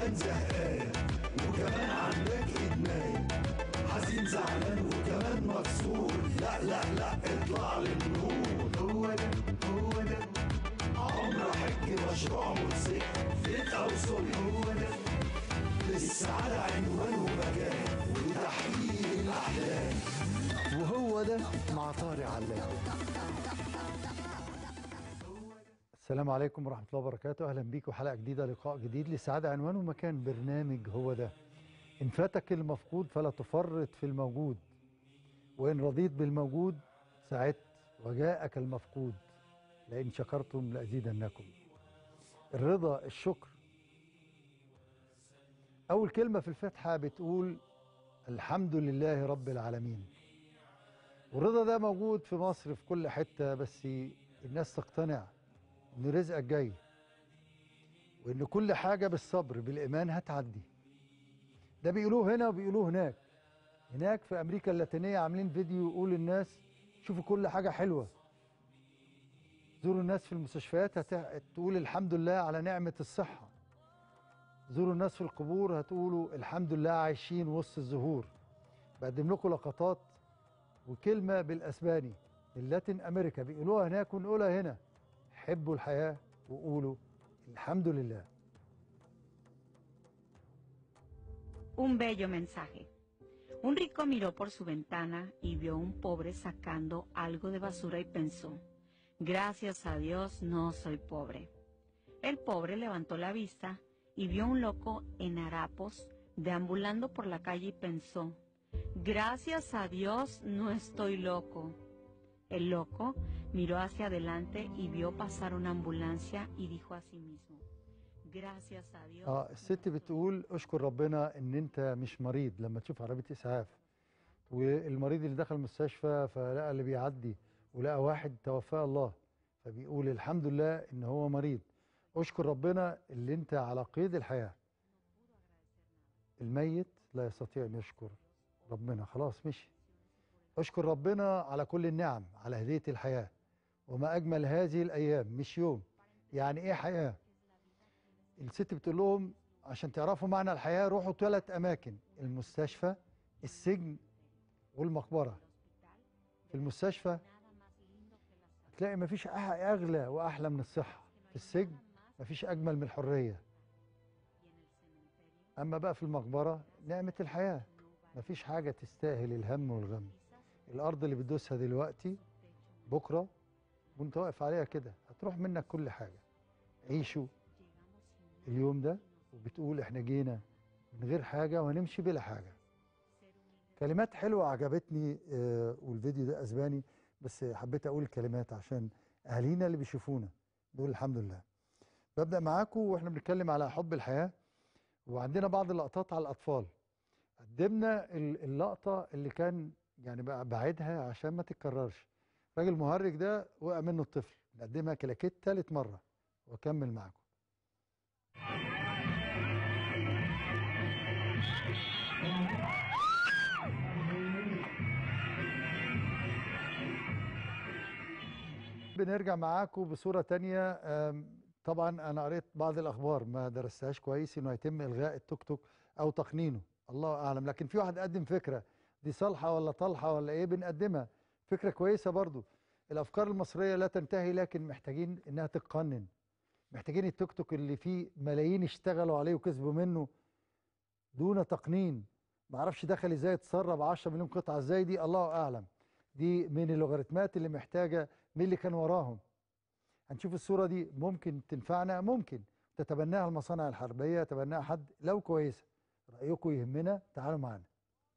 وكمان زهقان وكمان عندك ادمان حزين زعلان وكمان مكسور لا لا لا اطلع للنور هو ده هو ده عمر حج مشروع موتوسيكل فيت او سوري هو ده للسعادة عنوان ومكان وتحقيق الأحلام وهو ده مع طارق علام السلام عليكم ورحمة الله وبركاته أهلا بيكم حلقة جديدة لقاء جديد لسعادة عنوان ومكان برنامج هو ده إن فاتك المفقود فلا تفرط في الموجود وإن رضيت بالموجود سعدت وجاءك المفقود لئن شكرتم لأزيدنكم الرضا الشكر أول كلمة في الفاتحة بتقول الحمد لله رب العالمين والرضا ده موجود في مصر في كل حتة بس الناس تقتنع ان رزقك جاي وان كل حاجه بالصبر بالايمان هتعدي ده بيقولوه هنا وبيقولوه هناك هناك في امريكا اللاتينيه عاملين فيديو يقول للناس شوفوا كل حاجه حلوه زوروا الناس في المستشفيات هتقول الحمد لله على نعمه الصحه زوروا الناس في القبور هتقولوا الحمد لله عايشين وسط الزهور بقدم لكم لقطات وكلمه بالاسباني من لاتين امريكا بيقولوها هناك ونقولها هنا حبوا الحياة وقولوا الحمد لله Un bello mensaje. Un rico miró por su ventana y vio a un pobre sacando algo de basura y pensó, gracias a Dios no soy pobre. El pobre levantó la vista y vio a un loco en harapos deambulando por la calle y pensó, gracias a Dios no estoy loco. El loco miró hacia adelante y vio pasar una ambulancia y dijo a sí mismo, gracias a Dios. اه الست بتقول اشكر ربنا ان انت مش مريض لما تشوف عربيه اسعاف والمريض اللي دخل المستشفى فلقى اللي بيعدي ولقى واحد توفاه الله فبيقول الحمد لله ان هو مريض اشكر ربنا اللي انت على قيد الحياه الميت لا يستطيع ان يشكر ربنا خلاص مشي اشكر ربنا على كل النعم على هدية الحياة وما أجمل هذه الأيام مش يوم يعني إيه حياة الست بتقول لهم عشان تعرفوا معنى الحياة روحوا ثلاث أماكن المستشفى السجن والمقبرة في المستشفى هتلاقي مفيش أح- أغلى وأحلى من الصحة في السجن مفيش أجمل من الحرية أما بقى في المقبرة نعمة الحياة مفيش حاجة تستاهل الهم والغم الارض اللي بتدوسها دلوقتي بكره وانت واقف عليها كده هتروح منك كل حاجه عيشوا اليوم ده وبتقول احنا جينا من غير حاجه وهنمشي بلا حاجه كلمات حلوه عجبتني آه والفيديو ده اسباني بس حبيت اقول الكلمات عشان اهالينا اللي بيشوفونا دول الحمد لله ببدا معاكم واحنا بنتكلم على حب الحياه وعندنا بعض اللقطات على الاطفال قدمنا ال- اللقطه اللي كان يعني بقى بعيدها عشان ما تتكررش راجل مهرج ده وقع منه الطفل نقدمها كلاكيت تالت مرة واكمل معاكم بنرجع معاكم بصورة تانية أم، طبعا أنا قريت بعض الأخبار ما درستهاش كويس إنه هيتم إلغاء التوك توك أو تقنينه الله أعلم لكن في واحد قدم فكرة دي صالحة ولا طالحة ولا إيه بنقدمها فكرة كويسة برضو الأفكار المصرية لا تنتهي لكن محتاجين إنها تتقنن محتاجين التوك توك اللي فيه ملايين اشتغلوا عليه وكسبوا منه دون تقنين معرفش دخل ازاي اتسرب 10 مليون قطعة ازاي دي الله أعلم دي من اللوغاريتمات اللي محتاجة مين اللي كان وراهم هنشوف الصورة دي ممكن تنفعنا ممكن تتبناها المصانع الحربية تتبناها حد لو كويسة رأيكم يهمنا تعالوا معانا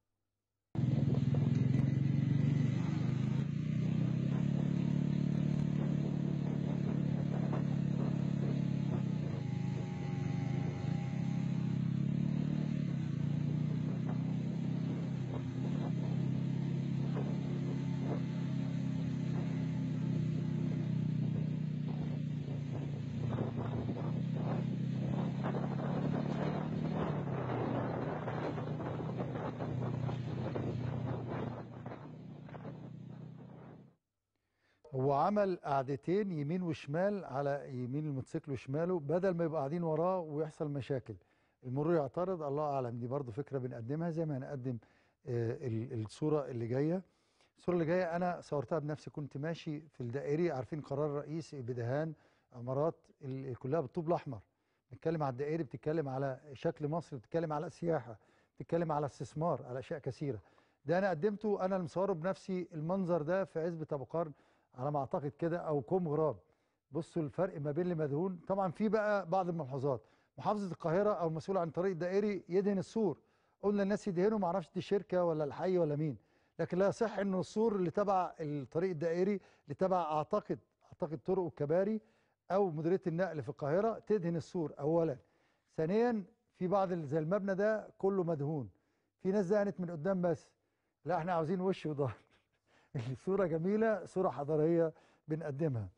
هو عمل قعدتين يمين وشمال على يمين الموتوسيكل وشماله بدل ما يبقى قاعدين وراه ويحصل مشاكل المرور يعترض الله اعلم دي برضو فكره بنقدمها زي ما هنقدم آه، ال- الصوره اللي جايه الصوره اللي جايه انا صورتها بنفسي كنت ماشي في الدائري عارفين قرار رئيس بدهان عمارات ال- كلها بالطوب الاحمر بتتكلم على الدائري بتتكلم على شكل مصر بتتكلم على سياحه بتتكلم على استثمار على اشياء كثيره ده انا قدمته انا اللي مصوره بنفسي المنظر ده في عزبه ابو قرن على ما اعتقد كده او كوم غراب بصوا الفرق ما بين اللي مدهون طبعا في بقى بعض الملحوظات محافظه القاهره او المسؤول عن الطريق الدائري يدهن السور قلنا الناس يدهنوا ما اعرفش دي شركه ولا الحي ولا مين لكن لا يصح انه السور اللي تبع الطريق الدائري اللي تبع اعتقد اعتقد طرق والكباري او مديريه النقل في القاهره تدهن السور اولا ثانيا في بعض ال- زي المبنى ده كله مدهون في ناس دهنت من قدام بس لا احنا عاوزين وش وظهر الصوره جميله صوره حضاريه بنقدمها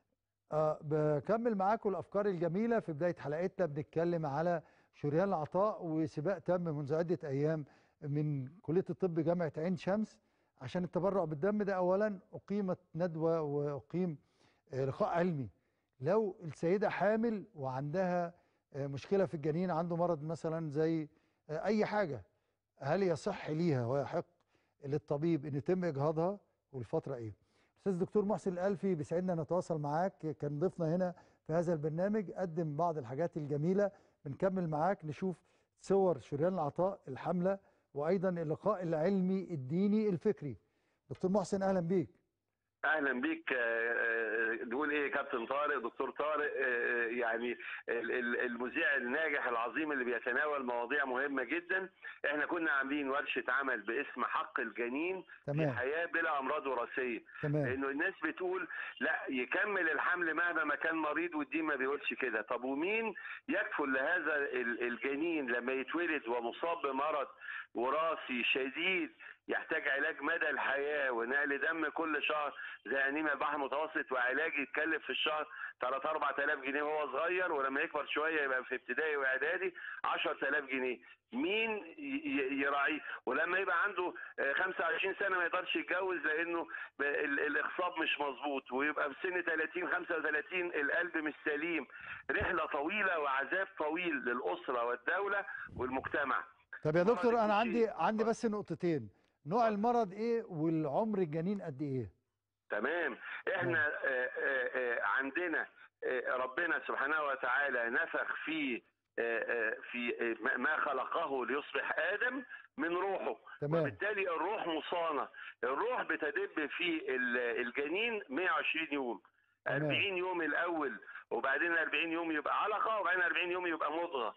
آه بكمل معاكم الافكار الجميله في بدايه حلقتنا بنتكلم على شريان العطاء وسباق تم منذ عده ايام من كليه الطب جامعه عين شمس عشان التبرع بالدم ده اولا اقيمت ندوه واقيم آه، لقاء علمي لو السيده حامل وعندها آه، مشكله في الجنين عنده مرض مثلا زي آه، اي حاجه هل يصح ليها ويحق للطبيب ان يتم اجهاضها والفتره ايه استاذ دكتور محسن الالفي بيسعدنا نتواصل معاك كان ضيفنا هنا في هذا البرنامج قدم بعض الحاجات الجميله بنكمل معاك نشوف صور شريان العطاء الحمله وايضا اللقاء العلمي الديني الفكري دكتور محسن اهلا بيك اهلا بيك آه، آه، نقول ايه كابتن طارق دكتور طارق آه، يعني ال- ال- المذيع الناجح العظيم اللي بيتناول مواضيع مهمه جدا احنا كنا عاملين ورشه عمل باسم حق الجنين في تمام حياه بلا امراض وراثيه تمام لانه الناس بتقول لا يكمل الحمل مهما ما كان مريض والدين ما بيقولش كده طب ومين يكفل لهذا ال- الجنين لما يتولد ومصاب بمرض وراثي شديد يحتاج علاج مدى الحياه ونقل دم كل شهر زي انيميا البحر المتوسط وعلاج يتكلف في الشهر 3 4000 جنيه وهو صغير ولما يكبر شويه يبقى في ابتدائي واعدادي 10000 جنيه مين ي- ي- يراعيه ولما يبقى عنده آه، 25 سنه ما يقدرش يتجوز لانه ب- ال- الاخصاب مش مظبوط ويبقى في سن 30 35 القلب مش سليم رحله طويله وعذاب طويل للاسره والدوله والمجتمع طب يا دكتور انا كل عندي شيء. عندي بس نقطتين نوع المرض ايه والعمر الجنين قد ايه تمام احنا آه، آه، آه، عندنا آه، ربنا سبحانه وتعالى نفخ في آه، آه، في آه، ما- ما خلقه ليصبح ادم من روحه تمام وبالتالي الروح مصانه الروح بتدب في ال- الجنين 120 يوم تمام. 40 يوم الاول وبعدين 40 يوم يبقى علقه وبعدين 40 يوم يبقى مضغه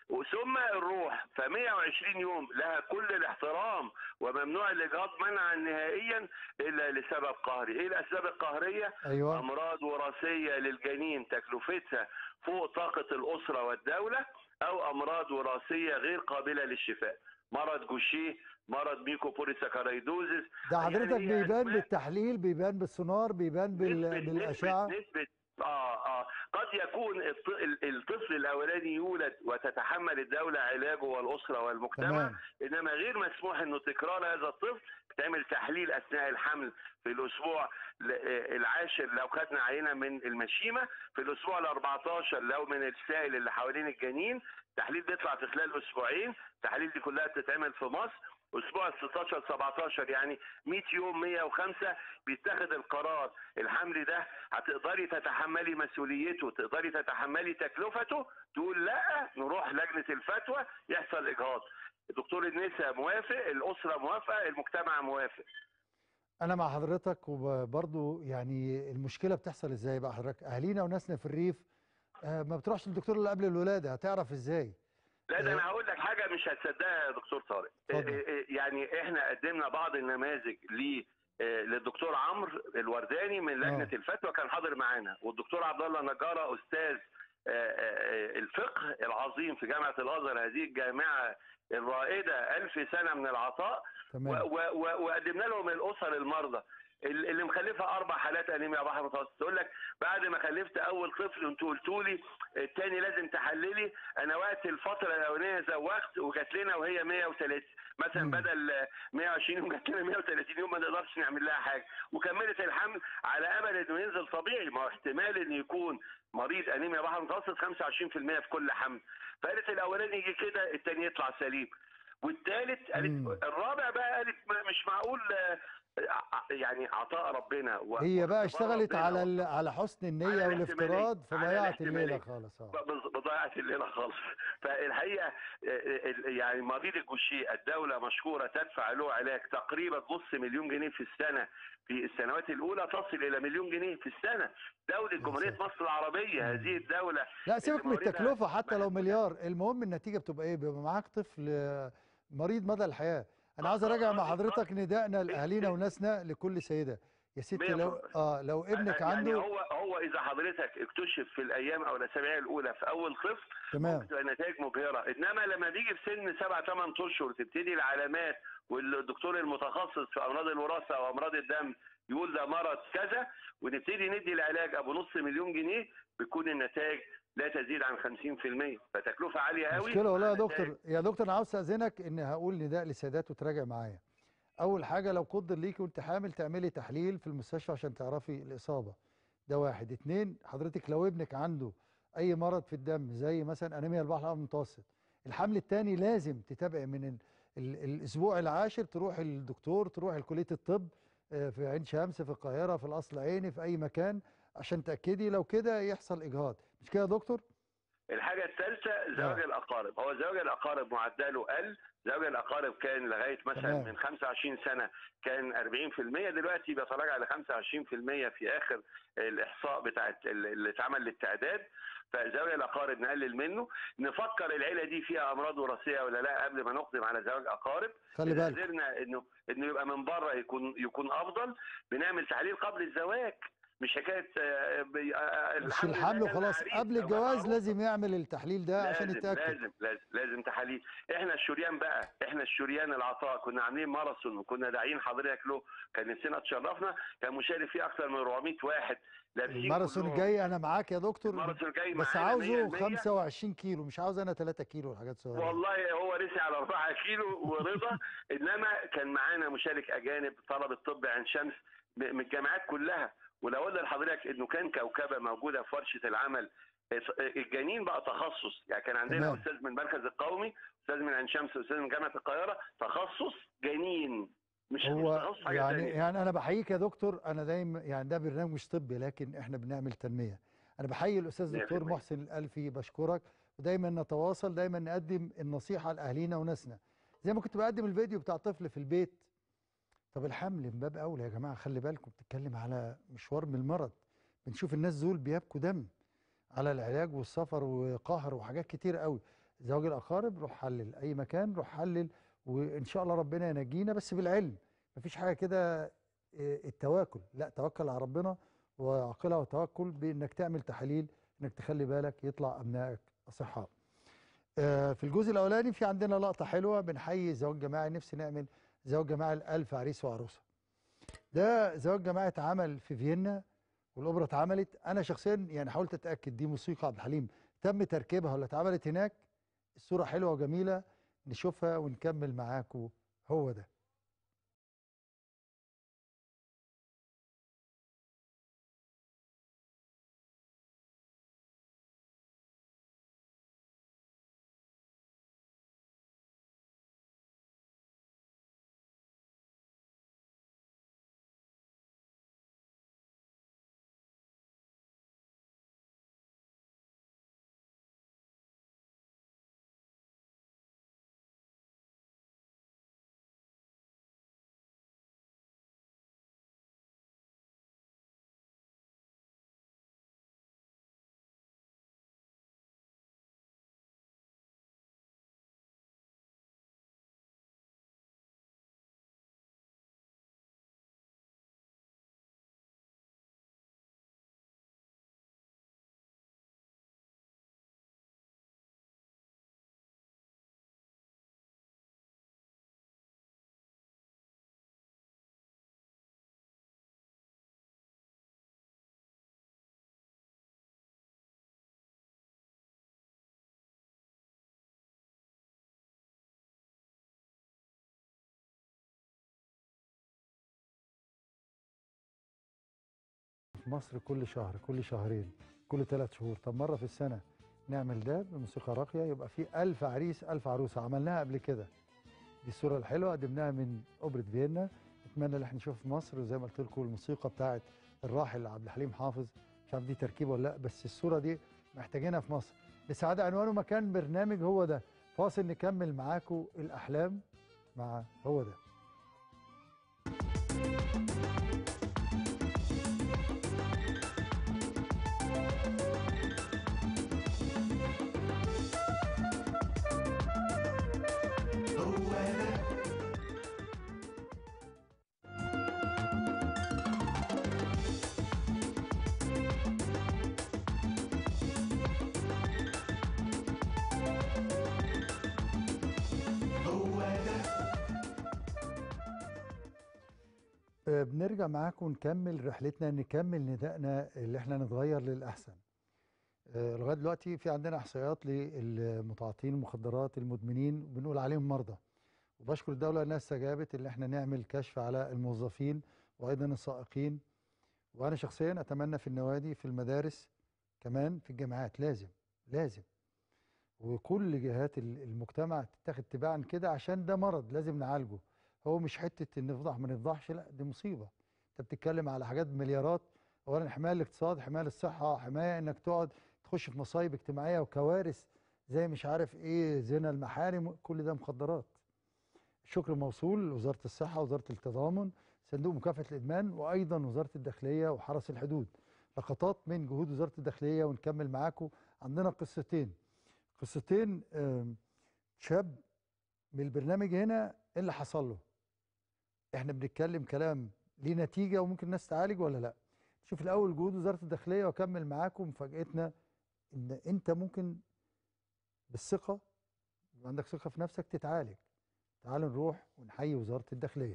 ثم الروح ف 120 يوم لها كل الاحترام وممنوع الاجهاض منعا نهائيا الا لسبب قهري ايه الاسباب القهريه ايوه امراض وراثيه للجنين تكلفتها فوق طاقه الاسره والدوله او امراض وراثيه غير قابله للشفاء مرض جوشيه مرض ميكوبوليساكارايدوزيس ده حضرتك يعني هي بيبان أسماء- بالتحليل بيبان بالسونار بيبان بال... نسبة- بالاشعه نسبة نسبة اه اه قد يكون الط- ال- الطفل الاولاني يولد وتتحمل الدوله علاجه والاسره والمجتمع تمام انما غير مسموح انه تكرار هذا الطفل تعمل تحليل اثناء الحمل في الاسبوع ل- آه، العاشر لو خدنا عينه من المشيمه في الاسبوع ال 14 لو من السائل اللي حوالين الجنين التحليل بيطلع في خلال اسبوعين التحاليل دي كلها بتتعمل في مصر اسبوع ال 16 17 يعني 100 يوم 105 بيتخذ القرار الحمل ده هتقدري تتحملي مسؤوليته تقدري تتحملي تكلفته تقول لا نروح لجنه الفتوى يحصل اجهاض دكتور النساء موافق الاسره موافقه المجتمع موافق انا مع حضرتك وبرضه يعني المشكله بتحصل ازاي بقى حضرتك اهالينا وناسنا في الريف آه، ما بتروحش للدكتور الا قبل الولاده هتعرف ازاي لا ده إيه؟ انا هقول لك حاجه مش هتصدقها يا دكتور طارق اتفضل. إيه إيه يعني احنا قدمنا بعض النماذج ل آه، للدكتور عمرو الورداني من لجنه آه. الفتوى كان حاضر معانا والدكتور عبد الله نجاره استاذ آه، آه، الفقه العظيم في جامعه الازهر هذه الجامعه الرائده ألف سنه من العطاء و- تمام و- و- وقدمنا لهم الاسر المرضى ال- اللي مخلفه اربع حالات انيميا بحر متوسط تقول لك بعد ما خلفت اول طفل انتوا قلتوا لي الثاني لازم تحللي انا وقت الفتره الاولانيه زوجت وجات لنا وهي 130 مثلا مم. بدل 120 يوم جات لنا 130 يوم ما نقدرش نعمل لها حاجه وكملت الحمل على امل انه ينزل طبيعي ما هو احتمال ان يكون مريض انيميا بحر متوسط 25% في كل حمل فقالت الاولاني يجي كده الثاني يطلع سليم والثالث مم. قالت الرابع بقى قالت ما- مش معقول آه، ع- يعني عطاء ربنا و- هي بقى واختبار اشتغلت ربنا على ال- على حسن النية على والافتراض الاحتمالية. على فضيعت الليلة الاحتمالية. خالص اه بز- بضيعت الليله خالص فالحقيقه آه، ال- يعني مريض الجوشيه الدوله مشكوره تدفع له علاج تقريبا نص مليون جنيه في السنه في السنوات الاولى تصل الى مليون جنيه في السنه دوله جمهوريه ساتر. مصر العربيه مم. هذه الدوله لا سيبك من الموارد التكلفة حتى لو محدودة. مليار المهم النتيجة بتبقى ايه بيبقى معاك طفل آه، مريض مدى الحياة انا عاوز اراجع مع حضرتك ندائنا لاهالينا وناسنا لكل سيدة يا ستي مية لو في المية. اه لو ابنك يعني عنده هو هو اذا حضرتك اكتشف في الايام او الاسابيع الاولى في اول طفل تمام ممكن تبقى نتائج مبهره انما لما بيجي في سن سبع ثمان اشهر تبتدي العلامات والدكتور المتخصص في امراض الوراثه وامراض الدم يقول ده مرض كذا ونبتدي ندي العلاج ابو نص مليون جنيه بتكون النتائج لا تزيد عن 50% فتكلفه عاليه قوي مشكلة والله يا مع دكتور يا دكتور انا عاوز استاذنك ان هقول نداء للسادات وتراجع معايا اول حاجة لو قدر ليكي وانت حامل تعملي تحليل في المستشفى عشان تعرفي الاصابة ده واحد اتنين حضرتك لو ابنك عنده اي مرض في الدم زي مثلا انيميا البحر الأبيض المتوسط الحمل الثاني لازم تتابعي من ال ال الاسبوع العاشر تروحي للدكتور تروحي لكليه الطب آه، في عين شمس في القاهره في القصر العيني في اي مكان عشان تاكدي لو كده يحصل اجهاض مش كده يا دكتور الحاجة الثالثة زواج آه. الأقارب هو زواج الأقارب معدله قل زواج الأقارب كان لغاية مثلا تمام. من 25 سنة كان 40% دلوقتي بيتراجع ل 25% في آخر الإحصاء بتاعت اللي اتعمل للتعداد فزواج الأقارب نقلل منه نفكر العيلة دي فيها أمراض وراثية ولا لا قبل ما نقدم على زواج أقارب خلي إذا بالك قدرنا إنه إنه يبقى من بره يكون يكون أفضل بنعمل تحليل قبل الزواج مش حكايه آه، بي- آه، مش الحمل ده الحمل كان وخلاص عريس قبل أو الجواز معروف. لازم يعمل التحليل ده عشان لازم يتاكد لازم لازم لازم تحاليل احنا الشريان بقى احنا الشريان العطاء كنا عاملين ماراثون وكنا داعيين حضرتك له كان نفسنا تشرفنا كان مشارك فيه اكثر من 400 واحد لابسين الماراثون كلهم. الجاي انا معاك يا دكتور الماراثون الجاي بس معانا عاوزه 100%. 25 كيلو مش عاوز انا 3 كيلو والحاجات الصغيره والله هو رسي على 4 كيلو ورضا انما كان معانا مشارك اجانب طلبه طب عين شمس م- من الجامعات كلها ولو قلنا لحضرتك انه كان كوكبه موجوده في ورشه العمل الجنين بقى تخصص يعني كان عندنا تمام. استاذ من المركز القومي استاذ من عين شمس استاذ من جامعه القاهره تخصص جنين مش مش هو تخصص حاجه يعني ثانيه يعني انا بحييك يا دكتور انا دايما يعني ده برنامج مش طبي لكن احنا بنعمل تنميه انا بحيي الاستاذ مية في دكتور المية. محسن الالفي بشكرك ودايما نتواصل دايما نقدم النصيحه لاهالينا وناسنا زي ما كنت بقدم الفيديو بتاع طفل في البيت طب الحمل من باب اولى يا جماعه خلي بالكم بتتكلم على مشوار من المرض بنشوف الناس دول بيبكوا دم على العلاج والسفر وقهر وحاجات كتير قوي زواج الاقارب روح حلل اي مكان روح حلل وان شاء الله ربنا ينجينا بس بالعلم مفيش حاجه كده إيه، التواكل لا توكل على ربنا وعقلها وتوكل بانك تعمل تحاليل انك تخلي بالك يطلع ابنائك اصحاء آه، في الجزء الاولاني في عندنا لقطه حلوه بنحيي زواج جماعي نفسي نعمل زواج جماعي الالف عريس وعروسه ده زواج جماعي اتعمل في فيينا والاوبرا اتعملت انا شخصيا يعني حاولت اتاكد دي موسيقى عبد الحليم تم تركيبها ولا اتعملت هناك الصوره حلوه وجميله نشوفها ونكمل معاكم هو ده في مصر كل شهر كل شهرين كل ثلاث شهور طب مره في السنه نعمل ده بموسيقى راقيه يبقى في ألف عريس ألف عروسه عملناها قبل كده دي الصوره الحلوه قدمناها من اوبرا فيينا نتمنى ان احنا نشوفها في مصر وزي ما قلت لكم الموسيقى بتاعت الراحل عبد الحليم حافظ مش عارف دي تركيبه ولا لا بس الصوره دي محتاجينها في مصر لسعاده عنوانه مكان برنامج هو ده فاصل نكمل معاكم الاحلام مع هو ده هو ده هو ده آه، بنرجع معاكم نكمل رحلتنا نكمل ندائنا اللي احنا نتغير للأحسن آه، لغاية دلوقتي في عندنا إحصائيات للمتعاطين المخدرات المدمنين بنقول عليهم مرضى وبشكر الدولة إنها استجابت إن احنا نعمل كشف على الموظفين وأيضا السائقين وأنا شخصيا أتمنى في النوادي في المدارس كمان في الجامعات لازم لازم وكل جهات ال- المجتمع تتاخد تباعا كده عشان ده مرض لازم نعالجه هو مش حته ان نفضح ما نفضحش لا دي مصيبه انت بتتكلم على حاجات بمليارات اولا حمايه الاقتصاد حمايه الصحه حمايه انك تقعد تخش في مصايب اجتماعيه وكوارث زي مش عارف ايه زنا المحارم كل ده مخدرات الشكر موصول لوزاره الصحه وزاره التضامن صندوق مكافحه الادمان وايضا وزاره الداخليه وحرس الحدود لقطات من جهود وزاره الداخليه ونكمل معاكم عندنا قصتين قصتين آم، شاب من البرنامج هنا ايه اللي حصل له احنا بنتكلم كلام ليه نتيجه وممكن الناس تعالج ولا لا شوف الاول جهود وزاره الداخليه واكمل معاكم مفاجاتنا ان انت ممكن بالثقه يبقى عندك ثقه في نفسك تتعالج تعالوا نروح ونحيي وزاره الداخليه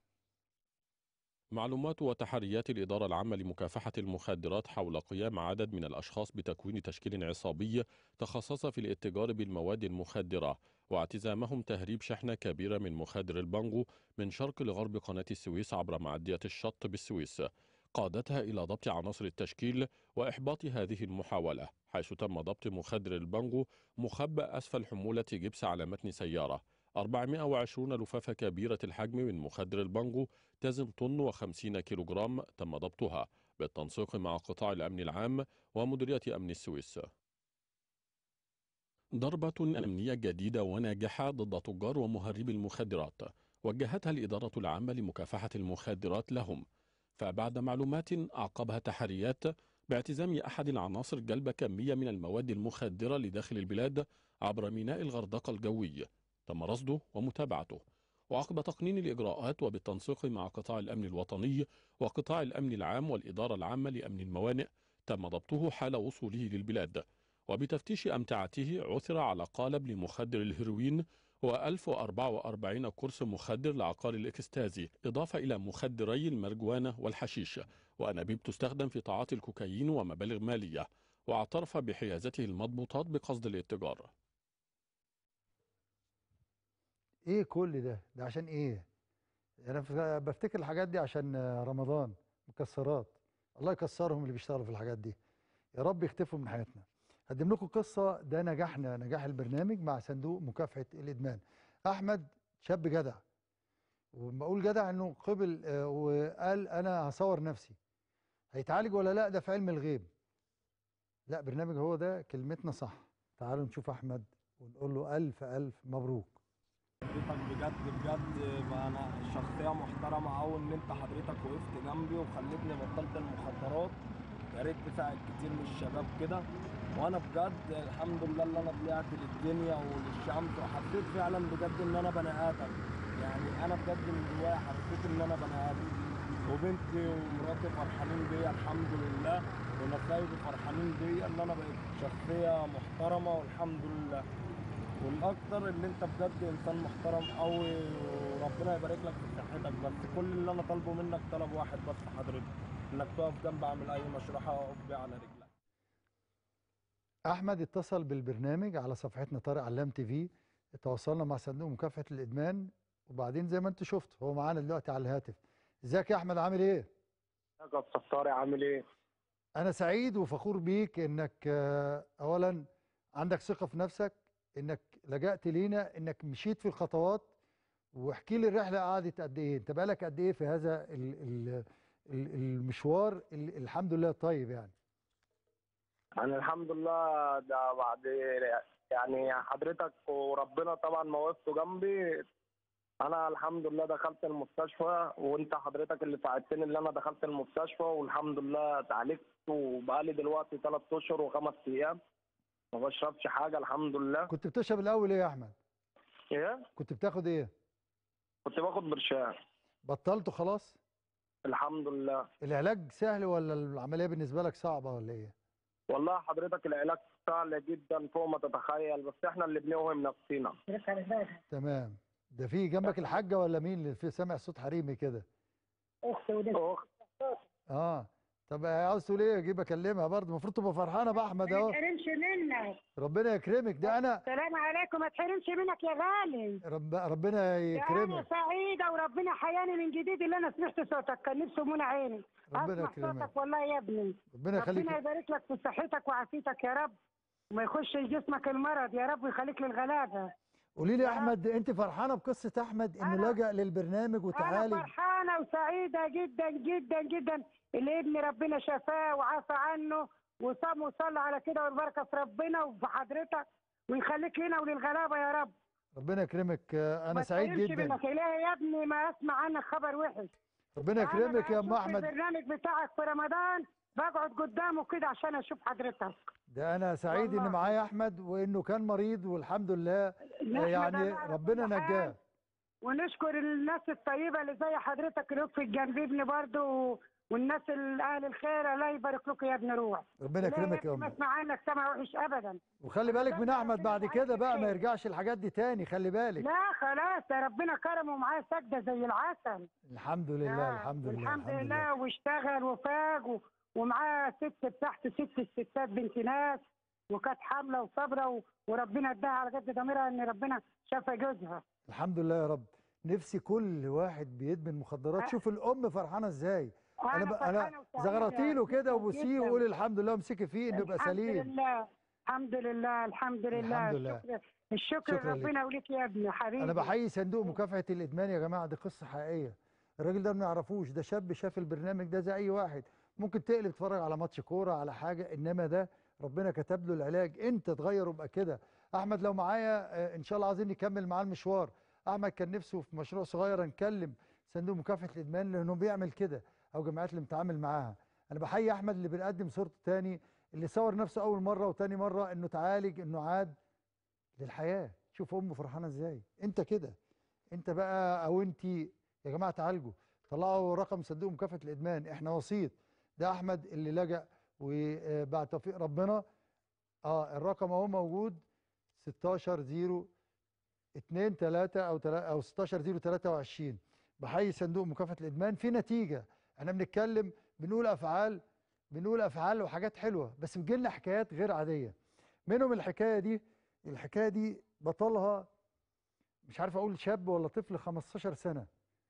معلومات وتحريات الإدارة العامة لمكافحة المخدرات حول قيام عدد من الأشخاص بتكوين تشكيل عصابي تخصص في الاتجار بالمواد المخدرة واعتزامهم تهريب شحنة كبيرة من مخدر البانجو من شرق لغرب قناة السويس عبر معدية الشط بالسويس قادتها إلى ضبط عناصر التشكيل وإحباط هذه المحاولة حيث تم ضبط مخدر البانجو مخبأ أسفل حمولة جبس على متن سيارة 420 لفافة كبيرة الحجم من مخدر البانجو تزن طن وخمسين كيلوغرام تم ضبطها بالتنسيق مع قطاع الأمن العام ومديرية أمن السويس ضربة أمنية جديدة وناجحة ضد تجار ومهربي المخدرات وجهتها الإدارة العامة لمكافحة المخدرات لهم فبعد معلومات أعقبها تحريات باعتزام أحد العناصر جلب كمية من المواد المخدرة لداخل البلاد عبر ميناء الغردقة الجوي تم رصده ومتابعته وعقب تقنين الإجراءات وبالتنسيق مع قطاع الأمن الوطني وقطاع الأمن العام والإدارة العامة لأمن الموانئ تم ضبطه حال وصوله للبلاد وبتفتيش أمتعته عثر على قالب لمخدر الهيروين و1044 كرسي مخدر لعقار الإكستازي إضافة إلى مخدري المرجوانة والحشيش وأنابيب تستخدم في تعاطي الكوكايين ومبالغ مالية واعترف بحيازته المضبوطات بقصد الاتجار ايه كل ده ده عشان ايه انا ف- بفتكر الحاجات دي عشان آه، رمضان مكسرات الله يكسرهم اللي بيشتغلوا في الحاجات دي يا رب يختفوا من حياتنا هقدم لكم قصه ده نجاحنا نجاح البرنامج مع صندوق مكافحه الادمان احمد شاب جدع وما اقول جدع انه قبل آه، وقال انا هصور نفسي هيتعالج ولا لا ده في علم الغيب لا برنامج هو ده كلمتنا صح تعالوا نشوف احمد ونقول له الف الف مبروك حضرتك بجد بجد بقى انا شخصيه محترمه قوي ان انت حضرتك وقفت جنبي وخلتني بطلت المخدرات يا ريت تساعد كتير من الشباب كده وانا بجد الحمد لله اللي انا طلعت للدنيا وللشمس وحسيت فعلا بجد ان انا بني ادم يعني انا بجد من جوايا حسيت ان انا بني ادم وبنتي ومراتي فرحانين بيا الحمد لله ونسايبي فرحانين بيا ان انا بقيت شخصيه محترمه والحمد لله والاكتر ان انت بجد انسان محترم قوي وربنا يبارك لك في صحتك بس كل اللي انا طالبه منك طلب واحد بس حضرتك انك تقف جنبي اعمل اي مشروع اقف بيه على رجلك احمد اتصل بالبرنامج على صفحتنا طارق علام تي في تواصلنا مع صندوق مكافحه الادمان وبعدين زي ما انت شفت هو معانا دلوقتي على الهاتف ازيك يا احمد عامل ايه ازيك يا استاذ طارق عامل ايه؟ انا سعيد وفخور بيك انك آه، اولا عندك ثقه في نفسك انك لجأت لينا انك مشيت في الخطوات واحكي لي الرحله قعدت قد ايه انت بقالك قد ايه في هذا ال ال ال- المشوار ال- الحمد لله طيب يعني انا الحمد لله ده بعد يعني حضرتك وربنا طبعا ما وقفتوا جنبي انا الحمد لله دخلت المستشفى وانت حضرتك اللي ساعدتني اللي انا دخلت المستشفى والحمد لله اتعالجت وبقالي دلوقتي ثلاث اشهر وخمس ايام ما بشربش حاجه الحمد لله كنت بتشرب الاول ايه يا احمد ايه كنت بتاخد ايه كنت باخد برشام بطلته خلاص الحمد لله العلاج سهل ولا العمليه بالنسبه لك صعبه ولا ايه والله حضرتك العلاج سهل جدا فوق ما تتخيل بس احنا اللي بنوهم نفسينا تمام ده في جنبك الحاجه ولا مين اللي في سامع صوت حريمي كده أخت اه طب عاوز تقول ايه اجيب اكلمها برضه المفروض تبقى فرحانه باحمد اهو تحرمش منك ربنا يكرمك ده انا السلام عليكم ما تحرمش منك يا غالي رب ربنا ده انا يكرمك سعيده وربنا حياني من جديد اللي انا سمعت صوتك كان نفسي منى عيني ربنا اسمع يكرمك صوتك والله يا ابني ربنا يخليك ربنا يبارك لك في صحتك وعافيتك يا رب وما يخش جسمك المرض يا رب ويخليك للغلابه قولي لي يا احمد انت فرحانه بقصه احمد انه أنا- لجأ للبرنامج انا وتعالج فرحانه وسعيده جدا جدا جدا اللي ابني ربنا شفاه وعافى عنه وصام وصلى على كده والبركه في ربنا وفي حضرتك ويخليك لنا وللغلابه يا رب ربنا يكرمك آه، انا ما سعيد تحرمش جدا منك إلهي يا ابني ما اسمع عنك خبر وحش ربنا يكرمك يا ام أنا بشوف احمد البرنامج بتاعك في رمضان بقعد قدامه كده عشان اشوف حضرتك ده انا سعيد ان والله. معايا احمد وانه كان مريض والحمد لله آه، نحمد يعني الله على ربنا كل حال. نجاه ونشكر الناس الطيبه اللي زي حضرتك اللي في جنب ابني برضه والناس ال- اهل الخير الله يبارك لكم يا ابن روح ربنا إلهي يكرمك يا ابني ما ام اسمع عنك سمع وحش ابدا وخلي بالك من ربنا احمد بعد يعافيك كده بقى ما ويعافيك. يرجعش الحاجات دي تاني خلي بالك لا خلاص ده ربنا كرمه معاه سجده زي العسل الحمد لله آه، الحمد لله الحمد لله واشتغل وفاق و- ومعاه ست بتاعته ست الستات بنت ناس وكانت حامله وصابره و- وربنا اداها على قد ضميرها ان ربنا شفى جوزها الحمد لله يا رب نفسي كل واحد بيدمن مخدرات أه. شوف الام فرحانه ازاي انا ب... انا فرحانة وسعيدة زغرتي له كده جداً وبوسيه جداً. وقولي الحمد لله وامسكي فيه انه يبقى الحمد سليم لله الحمد لله الحمد لله الحمد لله. الشكر الشكر شكراً لك. ربنا وليك يا ابني حبيبي انا بحيي صندوق مكافحه الادمان يا جماعه دي قصه حقيقيه الراجل ده ما يعرفوش ده شاب شاف البرنامج ده زي اي واحد ممكن تقلب تتفرج على ماتش كوره على حاجه انما ده ربنا كتب له العلاج انت تغير وابقى كده احمد لو معايا آه، ان شاء الله عايزين نكمل معاه المشوار احمد كان نفسه في مشروع صغير نكلم صندوق مكافحه الادمان لانه بيعمل كده او جمعيات اللي متعامل معاها انا بحيي احمد اللي بنقدم صورته تاني اللي صور نفسه اول مره وتاني مره انه تعالج انه عاد للحياه شوف امه فرحانه ازاي انت كده انت بقى او انت يا جماعه تعالجوا طلعوا رقم صندوق مكافحه الادمان احنا وسيط ده احمد اللي لجأ وبعد توفيق ربنا اه الرقم اهو موجود 16 0 2 3 او 3 او 16 0 23 بحيي صندوق مكافحه الادمان في نتيجه احنا بنتكلم بنقول افعال بنقول افعال وحاجات حلوه بس بتجي لنا حكايات غير عاديه منهم الحكايه دي الحكايه دي بطلها مش عارف اقول شاب ولا طفل 15 سنه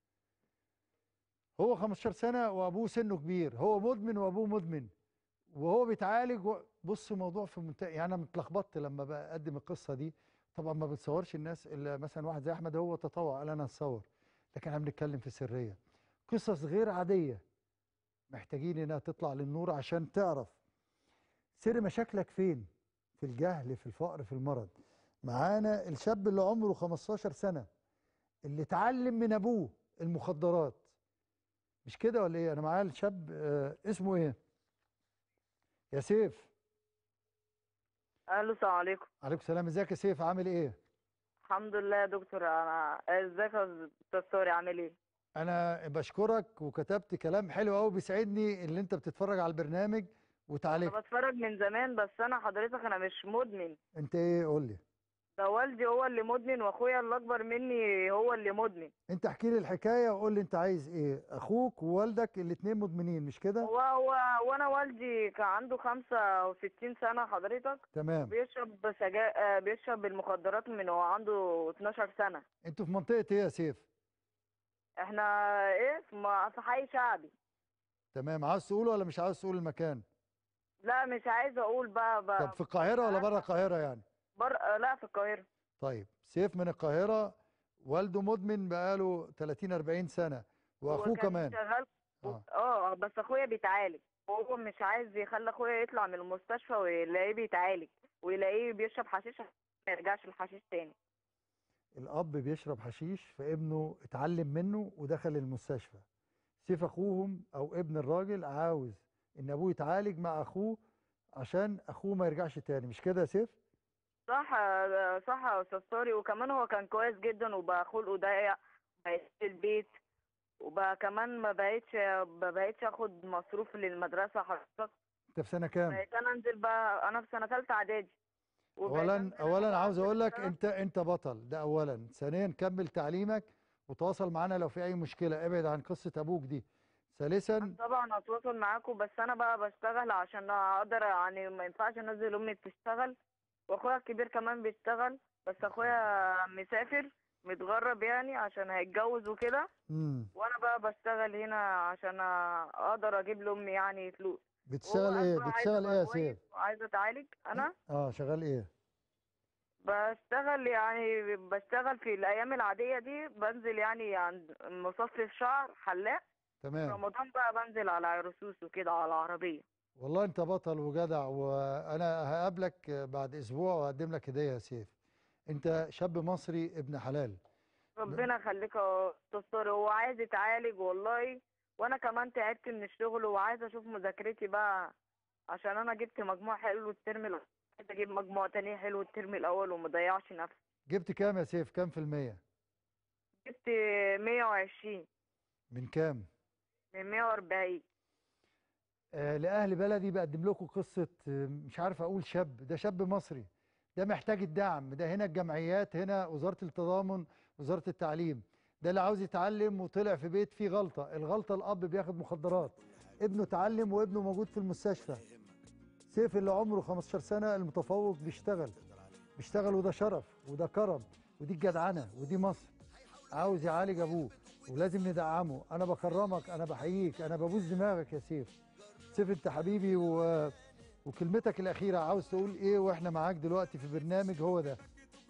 هو 15 سنه وابوه سنه كبير هو مدمن وابوه مدمن وهو بيتعالج و- بص الموضوع في منتهى يعني انا اتلخبطت لما بقدم القصه دي طبعا ما بتصورش الناس الا مثلا واحد زي احمد هو تطوع قال انا هصور لكن احنا بنتكلم في سريه قصص غير عاديه محتاجين انها تطلع للنور عشان تعرف سر مشاكلك فين في الجهل في الفقر في المرض معانا الشاب اللي عمره 15 سنة اللي اتعلم من أبوه المخدرات مش كده ولا إيه؟ أنا معايا الشاب آه اسمه إيه؟ يا سيف الو السلام عليكم عليكم السلام ازيك يا سيف عامل إيه؟ الحمد لله يا دكتور انا ازيك يا استاذ سوري عامل ايه أنا بشكرك وكتبت كلام حلو قوي بيسعدني اللي أنت بتتفرج على البرنامج انا وتعالجت بتفرج من زمان بس انا حضرتك انا مش مدمن أنت إيه قول لي؟ ده والدي هو اللي مدمن واخويا اللي اكبر مني هو اللي مدمن أنت احكي لي الحكاية وقول لي أنت عايز إيه؟ أخوك ووالدك الاتنين مدمنين مش كده؟ هو هو وانا والدي كان عنده 65 سنه حضرتك تمام بيشرب سجا... آه، بيشرب المخدرات من هو عنده 12 سنه أنتوا في منطقة إيه يا سيف؟ احنا ايه في م- في حي شعبي تمام عاوز تقول ولا مش عاوز تقول المكان؟ لا مش عايزه اقول بقى, بقى طب في القاهره ولا بره القاهره يعني بر... آه، لا في القاهره طيب سيف من القاهره والده مدمن بقاله 30 40 سنه هو واخوه كان كمان شغال اه اه بس اخويا بيتعالج وهو مش عايز يخلي اخويا يطلع من المستشفى ويلاقيه بيتعالج ويلاقيه بيشرب حشيش عشان ما يرجعش الحشيش تاني الاب بيشرب حشيش فابنه اتعلم منه ودخل المستشفى سيف اخوهم او ابن الراجل عاوز ان ابوه يتعالج مع اخوه عشان اخوه ما يرجعش تاني مش كده يا سيف صح آه، صح يا استاذ طارق وكمان هو كان كويس جدا وبقى خلقه ضيق بقيت في البيت وبقى كمان ما بقيتش ما بقيتش اخد مصروف للمدرسه حضرتك انت في سنه كام بقيت انا انزل بقى انا في سنه ثالثه اعدادي وبقيت اولا أنزل اولا أنا عاوز بقى اقول لك أشتغل. انت انت بطل ده اولا ثانيا كمل تعليمك وتواصل معانا لو في اي مشكله ابعد عن قصه ابوك دي ثالثا طبعا هتواصل معاكم بس انا بقى بشتغل عشان اقدر يعني ما ينفعش انزل امي بتشتغل واخويا الكبير كمان بيشتغل بس اخويا مسافر متغرب يعني عشان هيتجوز وكده امم وانا بقى بشتغل هنا عشان اقدر اجيب لامي يعني فلوس بتشتغل وهو ايه أخويا عايز بتشتغل أبقى ايه يا كويس سيف وعايزه اتعالج انا اه شغال ايه بشتغل يعني بشتغل في الايام العاديه دي بنزل يعني عند مصفي الشعر حلاق تمام رمضان بقى بنزل على عرسوس وكده على العربيه والله انت بطل وجدع وانا هقابلك بعد اسبوع واقدم لك هديه يا سيف انت شاب مصري ابن حلال ربنا يخليك يا استاذ طارق هو عايز يتعالج والله وانا كمان تعبت من الشغل وعايزه اشوف مذاكرتي بقى عشان انا جبت مجموع حلو الترم الاول عايزه اجيب مجموع تاني حلو الترم الاول ومضيعش نفسي جبت كام يا سيف كام في المية جبت 120 من كام من 140 آه لاهل بلدي بقدم لكم قصه آه، مش عارف اقول شاب ده شاب مصري ده محتاج الدعم ده هنا الجمعيات هنا وزاره التضامن وزاره التعليم ده اللي عاوز يتعلم وطلع في بيت فيه غلطه الغلطه الاب بياخد مخدرات ابنه اتعلم وابنه موجود في المستشفى سيف اللي عمره 15 سنه المتفوق بيشتغل بيشتغل وده شرف وده كرم ودي الجدعنه ودي مصر عاوز يعالج ابوه ولازم ندعمه انا بكرمك انا بحييك انا ببوس دماغك يا سيف سيف انت حبيبي و... وكلمتك الاخيره عاوز تقول ايه واحنا معاك دلوقتي في برنامج هو ده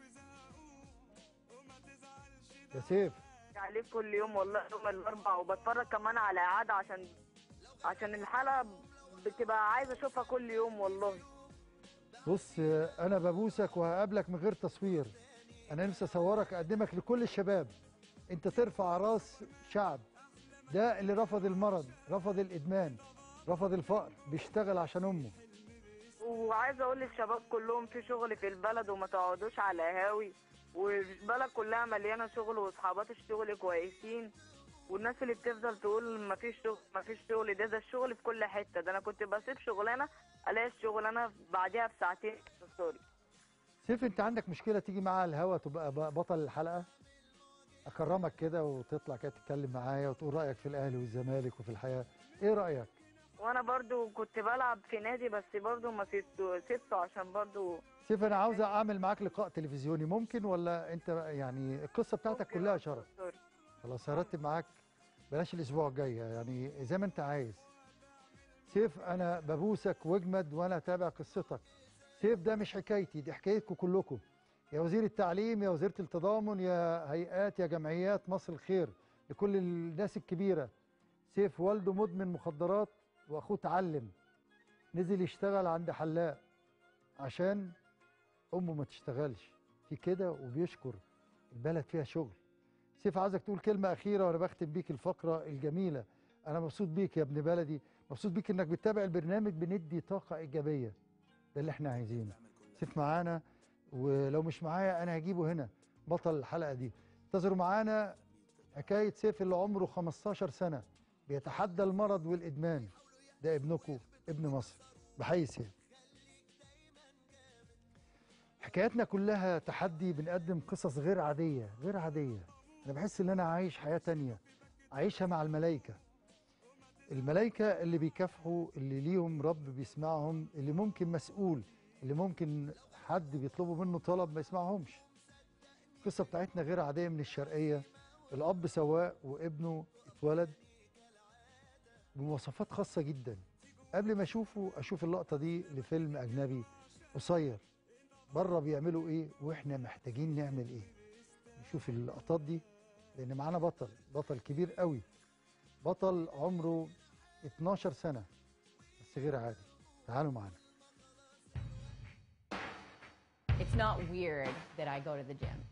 يا سيف عليك كل يوم والله يوم الاربع وبتفرج كمان على اعاده عشان عشان الحلقه بتبقى عايزه اشوفها كل يوم والله بص انا ببوسك وهقابلك من غير تصوير انا نفسي اصورك اقدمك لكل الشباب انت ترفع راس شعب ده اللي رفض المرض رفض الادمان رفض الفقر بيشتغل عشان امه وعايزه اقول للشباب كلهم في شغل في البلد وما تقعدوش على قهاوي والبلد كلها مليانه شغل واصحابات الشغل كويسين والناس اللي بتفضل تقول ما فيش شغل ما فيش شغل ده ده الشغل في كل حته ده انا كنت بسيب شغلانه الاقي الشغلانه بعديها بساعتين سوري سيف انت عندك مشكله تيجي معايا على الهوا تبقى ب- بطل الحلقه اكرمك كده وتطلع كده تتكلم معايا وتقول رايك في الاهلي والزمالك وفي الحياه ايه رايك وانا برضو كنت بلعب في نادي بس برضو ما سبته سبته عشان برضو سيف انا عاوز اعمل معاك لقاء تلفزيوني ممكن ولا انت يعني القصه بتاعتك كلها شرف سوري خلاص هرتب معاك بلاش الاسبوع الجاي يعني زي ما انت عايز سيف انا ببوسك واجمد وانا اتابع قصتك سيف ده مش حكايتي دي حكايتكم كلكم يا وزير التعليم يا وزيره التضامن يا هيئات يا جمعيات مصر الخير لكل الناس الكبيره سيف والده مدمن مخدرات واخوه اتعلم نزل يشتغل عند حلاق عشان امه ما تشتغلش في كده وبيشكر البلد فيها شغل سيف عايزك تقول كلمة أخيرة وأنا بختم بيك الفقرة الجميلة أنا مبسوط بيك يا ابن بلدي مبسوط بيك إنك بتتابع البرنامج بندي طاقة إيجابية ده اللي إحنا عايزينه سيف معانا ولو مش معايا أنا هجيبه هنا بطل الحلقة دي انتظروا معانا حكاية سيف اللي عمره 15 سنة بيتحدى المرض والإدمان ده ابنكم ابن مصر بحيي سيف حكاياتنا كلها تحدي بنقدم قصص غير عادية غير عادية أنا بحس إن أنا عايش حياة تانية عايشها مع الملايكة الملايكة اللي بيكافحوا اللي ليهم رب بيسمعهم اللي ممكن مسؤول اللي ممكن حد بيطلبوا منه طلب ما يسمعهمش القصة بتاعتنا غير عادية من الشرقية الأب سواق وابنه اتولد بمواصفات خاصة جدا قبل ما اشوفه اشوف اللقطه دي لفيلم اجنبي قصير بره بيعملوا ايه واحنا محتاجين نعمل ايه نشوف اللقطات دي لان معانا بطل بطل كبير قوي بطل عمره 12 سنه بس غير عادي تعالوا معانا It's not weird that I go to the gym.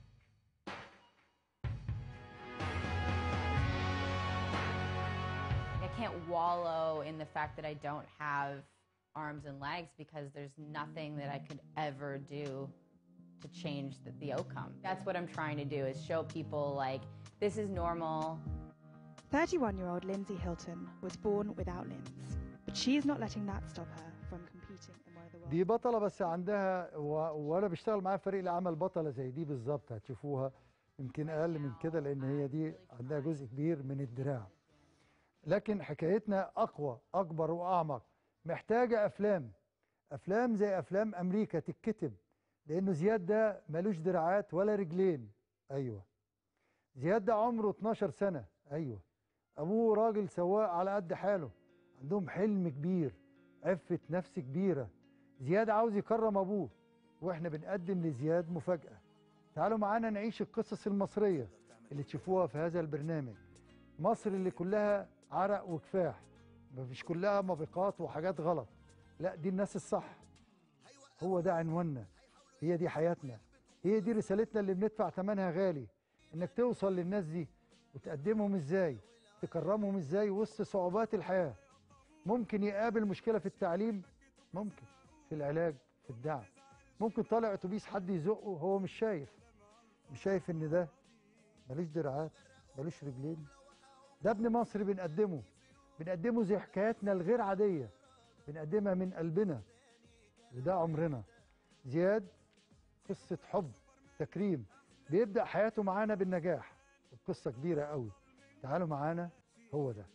I can't wallow in the fact that I don't have arms and legs because there's nothing that I could ever do to change the, the outcome. That's what I'm trying to do is show people like this is normal. 31 year old Lindsay Hilton was born without limbs, but she is not letting that stop her from competing in one of the world's دي بطلة بس عندها و... وانا بشتغل معاها في فريق العمل بطلة زي دي بالظبط هتشوفوها يمكن اقل من كده لان هي دي عندها جزء كبير من الدراع لكن حكايتنا اقوى اكبر واعمق محتاجة افلام افلام زي افلام امريكا تتكتب لانه زياد ده ملوش دراعات ولا رجلين ايوه زياد ده عمره 12 سنة ايوه ابوه راجل سواق على قد حاله عندهم حلم كبير عفة نفس كبيرة زياد عاوز يكرم ابوه واحنا بنقدم لزياد مفاجأة تعالوا معانا نعيش القصص المصرية اللي تشوفوها في هذا البرنامج مصر اللي كلها عرق وكفاح مفيش كلها موبقات وحاجات غلط لا دي الناس الصح هو ده عنواننا هي دي حياتنا هي دي رسالتنا اللي بندفع ثمنها غالي انك توصل للناس دي وتقدمهم ازاي تكرمهم ازاي وسط صعوبات الحياة ممكن يقابل مشكلة في التعليم ممكن في العلاج في الدعم ممكن طالع اتوبيس حد يزقه هو مش شايف مش شايف ان ده ملوش دراعات ملوش رجلين ده ابن مصر بنقدمه بنقدمه زي حكاياتنا الغير عادية بنقدمها من قلبنا وده عمرنا زياد قصة حب تكريم بيبدأ حياته معانا بالنجاح قصة كبيرة قوي تعالوا معانا هو ده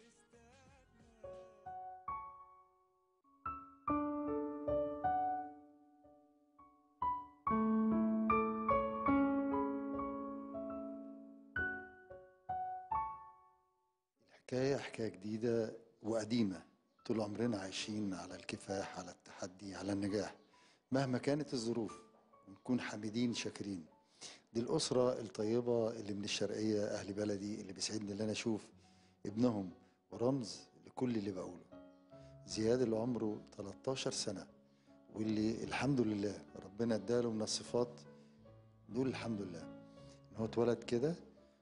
الحكاية حكاية جديدة وقديمة طول عمرنا عايشين على الكفاح على التحدي على النجاح مهما كانت الظروف نكون حامدين شاكرين دي الأسرة الطيبة اللي من الشرقية أهل بلدي اللي بيسعدني اللي أنا أشوف ابنهم ورمز لكل اللي بقوله زياد اللي عمره 13 سنة واللي الحمد لله ربنا اداله من الصفات نقول الحمد لله ان هو اتولد كده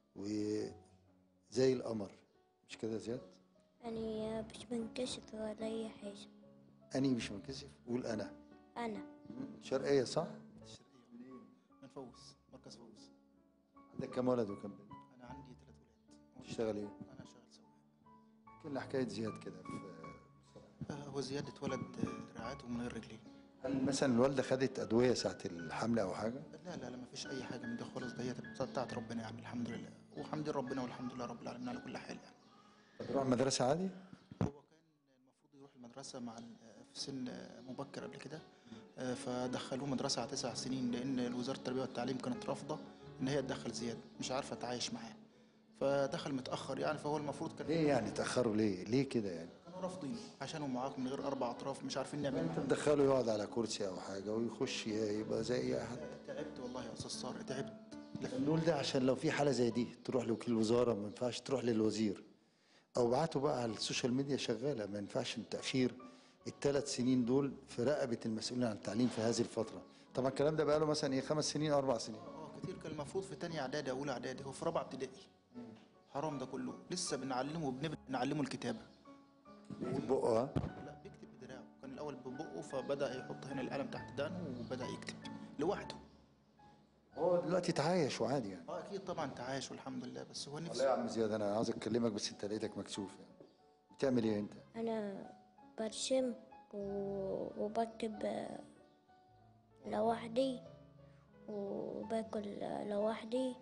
وزي القمر مش كده يا زياد؟ أنا مش منكشف ولا أي حاجة أني مش منكسف قول أنا أنا شرقية صح؟ من فوز مركز فوز عندك كام ولد وكام بنت؟ انا عندي ثلاث ولاد تشتغل إيه؟ انا شغال سواق كل حكاية زياد كده في آه، هو زياد اتولد آه، دراعات ومن غير رجلين هل مثلا الوالدة خدت أدوية ساعة الحمل أو حاجة؟ لا لا لا ما فيش اي حاجه من ده خالص ده هي بتاعت ربنا يعني الحمد لله وحمد ربنا والحمد لله رب العالمين على كل حال يعني طب يروح المدرسة عادي؟ المفروض يروح المدرسه مع ال- في سن آه، مبكر قبل كده آه، فدخلوه مدرسه على تسع سنين لان وزاره التربيه والتعليم كانت رافضه ان هي تدخل زياد مش عارفه تعايش معاه فدخل متاخر يعني فهو المفروض كان ليه يعني تأخروا ليه؟ ليه كده يعني؟ كانوا رافضين عشان هو معاكم من غير اربع اطراف مش عارفين نعمل معاه. تدخله يقعد على كرسي أو حاجة ويخش يبقى زي أي حد تعبت والله يا استاذ صار تعبت نقول ده عشان لو في حالة زي دي تروح لوكيل الوزارة ما ينفعش تروح للوزير أو ابعته بقى على السوشيال ميديا شغالة ما ينفعش التأخير الثلاث سنين دول في رقبة المسؤولين عن التعليم في هذه الفترة طبعا الكلام ده بقاله مثلا إيه خمس سنين أو أربع سنين اه كتير كان المفروض في تانية اعدادي اولى اعدادي هو في رابعه ابتدائي حرام ده كله لسه بنعلمه وبنبدا نعلمه الكتابه بقه ها؟ لا بيكتب بدراعه كان الاول ببقه فبدا يحط هنا القلم تحت دقنه وبدا يكتب لوحده هو دلوقتي تعايش وعادي يعني اه اكيد طبعا تعايش والحمد لله بس هو والله يا نفسه عم زياد أنا عاوز أكلمك بس أنت لقيتك مكسوف يعني بتعمل إيه أنت؟ أنا برسم و- وبكتب آه، لوحدي وباكل آه، لوحدي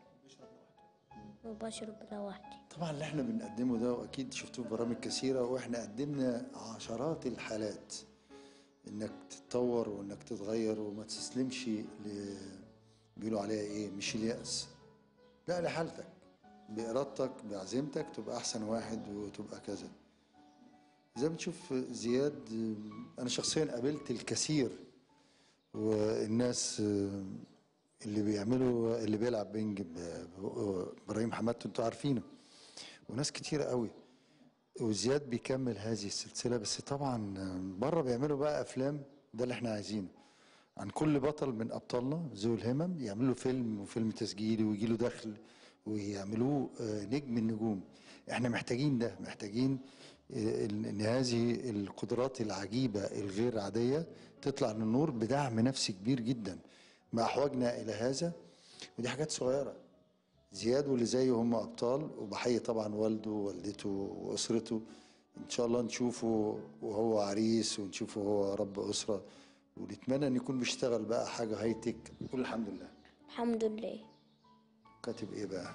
وبشرب لوحدي طبعا اللي احنا بنقدمه ده واكيد شفتوه في برامج كثيره واحنا قدمنا عشرات الحالات انك تتطور وانك تتغير وما تستسلمش ل بيقولوا عليها ايه مش اليأس لا لحالتك بإرادتك بعزيمتك تبقى أحسن واحد وتبقى كذا زي ما تشوف زياد آه، انا شخصيا قابلت الكثير والناس آه، اللي بيعملوا اللي بيلعب بينج ب- ب- ابراهيم حمادته انتوا عارفينه وناس كتير قوي وزياد بيكمل هذه السلسله بس طبعا بره بيعملوا بقى افلام ده اللي احنا عايزينه عن كل بطل من ابطالنا ذوي الهمم يعملوا فيلم وفيلم تسجيلي ويجي له دخل ويعملوه آه، نجم النجوم احنا محتاجين ده محتاجين آه، ان إن هذه القدرات العجيبه الغير عاديه تطلع للنور بدعم نفسي كبير جدا ما احوجنا الى هذا ودي حاجات صغيره زياد واللي زيه هم ابطال وبحيي طبعا والده ووالدته واسرته ان شاء الله نشوفه وهو عريس ونشوفه وهو رب اسره ونتمنى ان يكون بيشتغل بقى حاجه هاي تك قول الحمد لله الحمد لله كاتب ايه بقى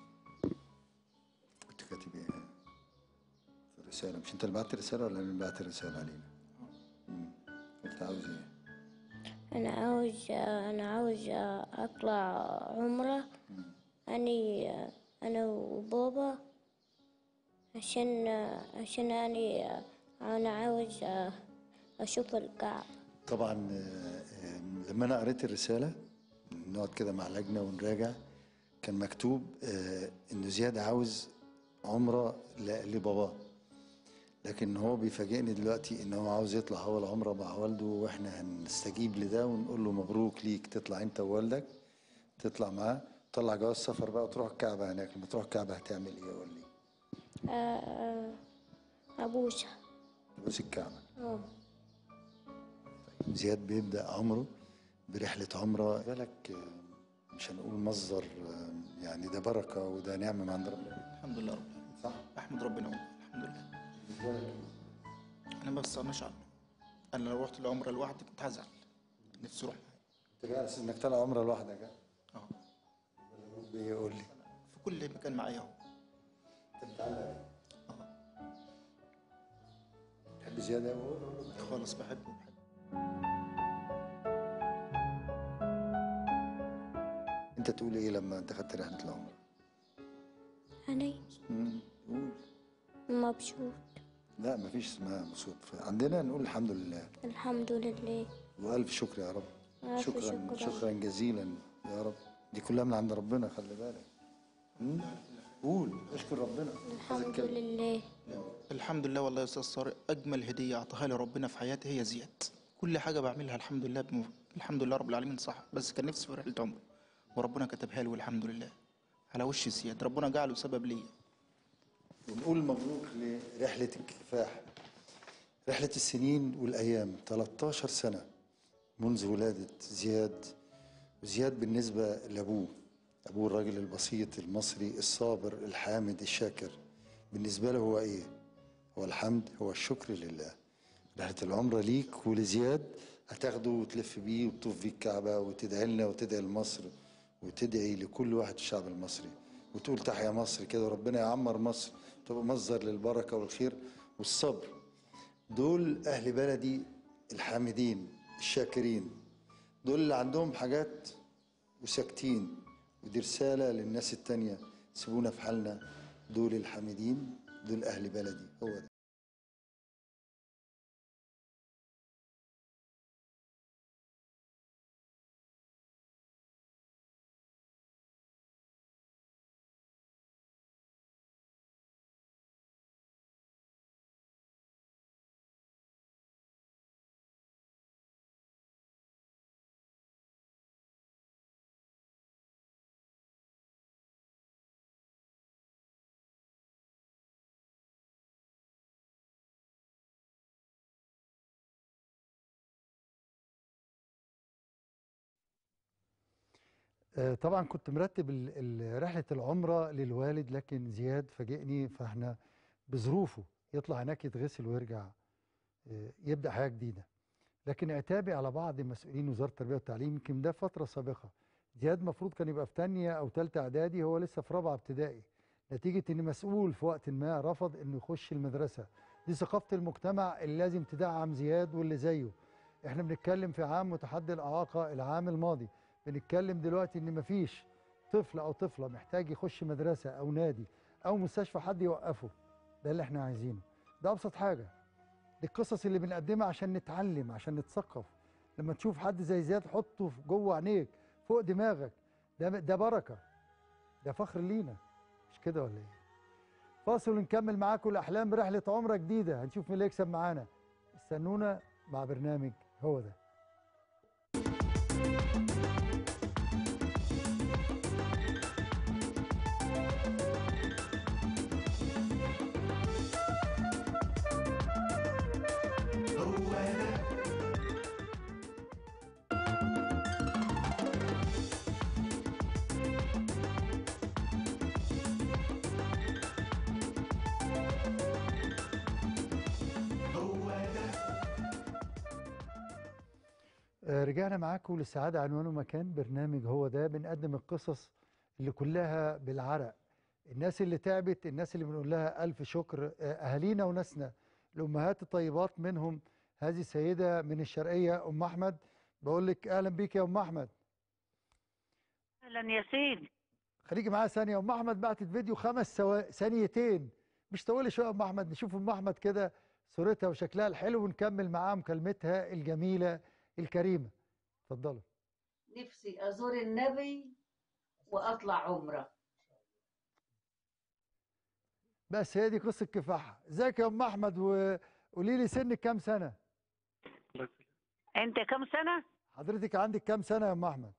كنت كاتب ايه في الرساله مش انت اللي بعت الرساله ولا انا اللي بعت الرساله علينا مم. قلت عاوز ايه أنا عاوز أنا عاوز أطلع عمرة أني أنا وبابا عشان عشان أني أنا عاوز أشوف الكعب طبعا آه، آه، لما انا قريت الرساله نقعد كده مع لجنه ونراجع كان مكتوب آه، انه زياد عاوز عمره ل- لباباه لكن هو بيفاجئني دلوقتي ان هو عاوز يطلع هو العمره مع والده واحنا هنستجيب لده ونقول له مبروك ليك تطلع انت ووالدك تطلع معاه تطلع جواز سفر بقى وتروح الكعبه هناك لما تروح الكعبه هتعمل ايه قول لي أبوسها تبوس الكعبه آه. زياد بيبدأ عمره برحلة عمرة بالك آه، مش هنقول مصدر آه، يعني ده بركة وده نعمة من عند ربنا الحمد لله رب العالمين صح احمد ربنا والله الحمد لله انا ما بستغناش عنه انا لو رحت العمره لوحدي كنت هزعل نفسي اروح انت جالس انك طالع عمرة لوحدك ها؟ اه بيقول لي في كل مكان معايا اهو انت بتعلق تحب زياد قوي خالص بحبه بحبه انت تقول ايه لما انت خدت رحلة العمرة؟ أنا مم، قول مبسوط لا مفيش اسمها مبسوط عندنا نقول الحمد لله الحمد لله والف شكر يا رب ألف شكرا شكرا. شكرا جزيلا يا رب دي كلها من عند ربنا خلي بالك مم؟ قول اشكر ربنا الحمد لله الحمد لله والله يا استاذ طارق اجمل هديه اعطاها لي ربنا في حياتي هي زياد كل حاجه بعملها الحمد لله بم... الحمد لله رب العالمين صح بس كان نفسي في رحله عمره وربنا كتبها لي والحمد لله على وش زياد ربنا جعله سبب ليا ونقول مبروك لرحلة الكفاح رحلة السنين والأيام 13 سنة منذ ولادة زياد وزياد بالنسبة لأبوه أبوه الراجل البسيط المصري الصابر الحامد الشاكر بالنسبة له هو إيه؟ هو الحمد هو الشكر لله رحلة العمرة ليك ولزياد هتاخده وتلف بيه وتطوف بيه الكعبة وتدعي لنا وتدعي لمصر وتدعي لكل واحد في الشعب المصري وتقول تحيا مصر كده وربنا يعمر مصر تبقى مصدر للبركة والخير والصبر دول أهل بلدي الحامدين الشاكرين دول اللي عندهم حاجات وساكتين ودي رسالة للناس التانية سيبونا في حالنا دول الحامدين دول أهل بلدي هو ده آه، طبعا كنت مرتب ال- ال- رحلة العمرة للوالد لكن زياد فاجئني فاحنا بظروفه يطلع هناك يتغسل ويرجع آه، يبدأ حياة جديدة لكن عتابي على بعض مسؤولين وزارة التربية والتعليم يمكن ده فترة سابقة زياد المفروض كان يبقى في تانية أو تالتة إعدادي هو لسه في رابعة ابتدائي نتيجة إن مسؤول في وقت ما رفض إنه يخش المدرسة دي ثقافة المجتمع اللي لازم تدعم زياد واللي زيه احنا بنتكلم في عام متحدي الإعاقة العام الماضي بنتكلم دلوقتي ان مفيش طفل او طفله محتاج يخش مدرسه او نادي او مستشفى حد يوقفه ده اللي احنا عايزينه ده ابسط حاجه دي القصص اللي بنقدمها عشان نتعلم عشان نتثقف لما تشوف حد زي زياد حطه في جوه عينيك فوق دماغك ده ده بركه ده فخر لينا مش كده ولا ايه فاصل ونكمل معاكم الاحلام رحله عمره جديده هنشوف مين اللي يكسب معانا استنونا مع برنامج هو ده هو ده هو ده آه، رجعنا معاكم للسعادة عنوان ومكان برنامج هو ده بنقدم القصص اللي كلها بالعرق الناس اللي تعبت الناس اللي بنقول لها ألف شكر آه، أهالينا وناسنا الأمهات الطيبات منهم هذه السيدة من الشرقية أم أحمد بقول لك أهلا بيك يا أم أحمد اهلا يا سيدي خليكي معايا ثانية أم أحمد بعتت فيديو خمس سوا... ثانيتين مش طولي شوية يا أم أحمد نشوف أم أحمد كده صورتها وشكلها الحلو ونكمل معاها مكالمتها الجميلة الكريمة اتفضلوا نفسي ازور النبي واطلع عمره بس هي دي قصة كفاحها ازيك يا ام احمد وقولي لي سنك كام سنة انت كم سنه حضرتك عندك كام سنة يا ام احمد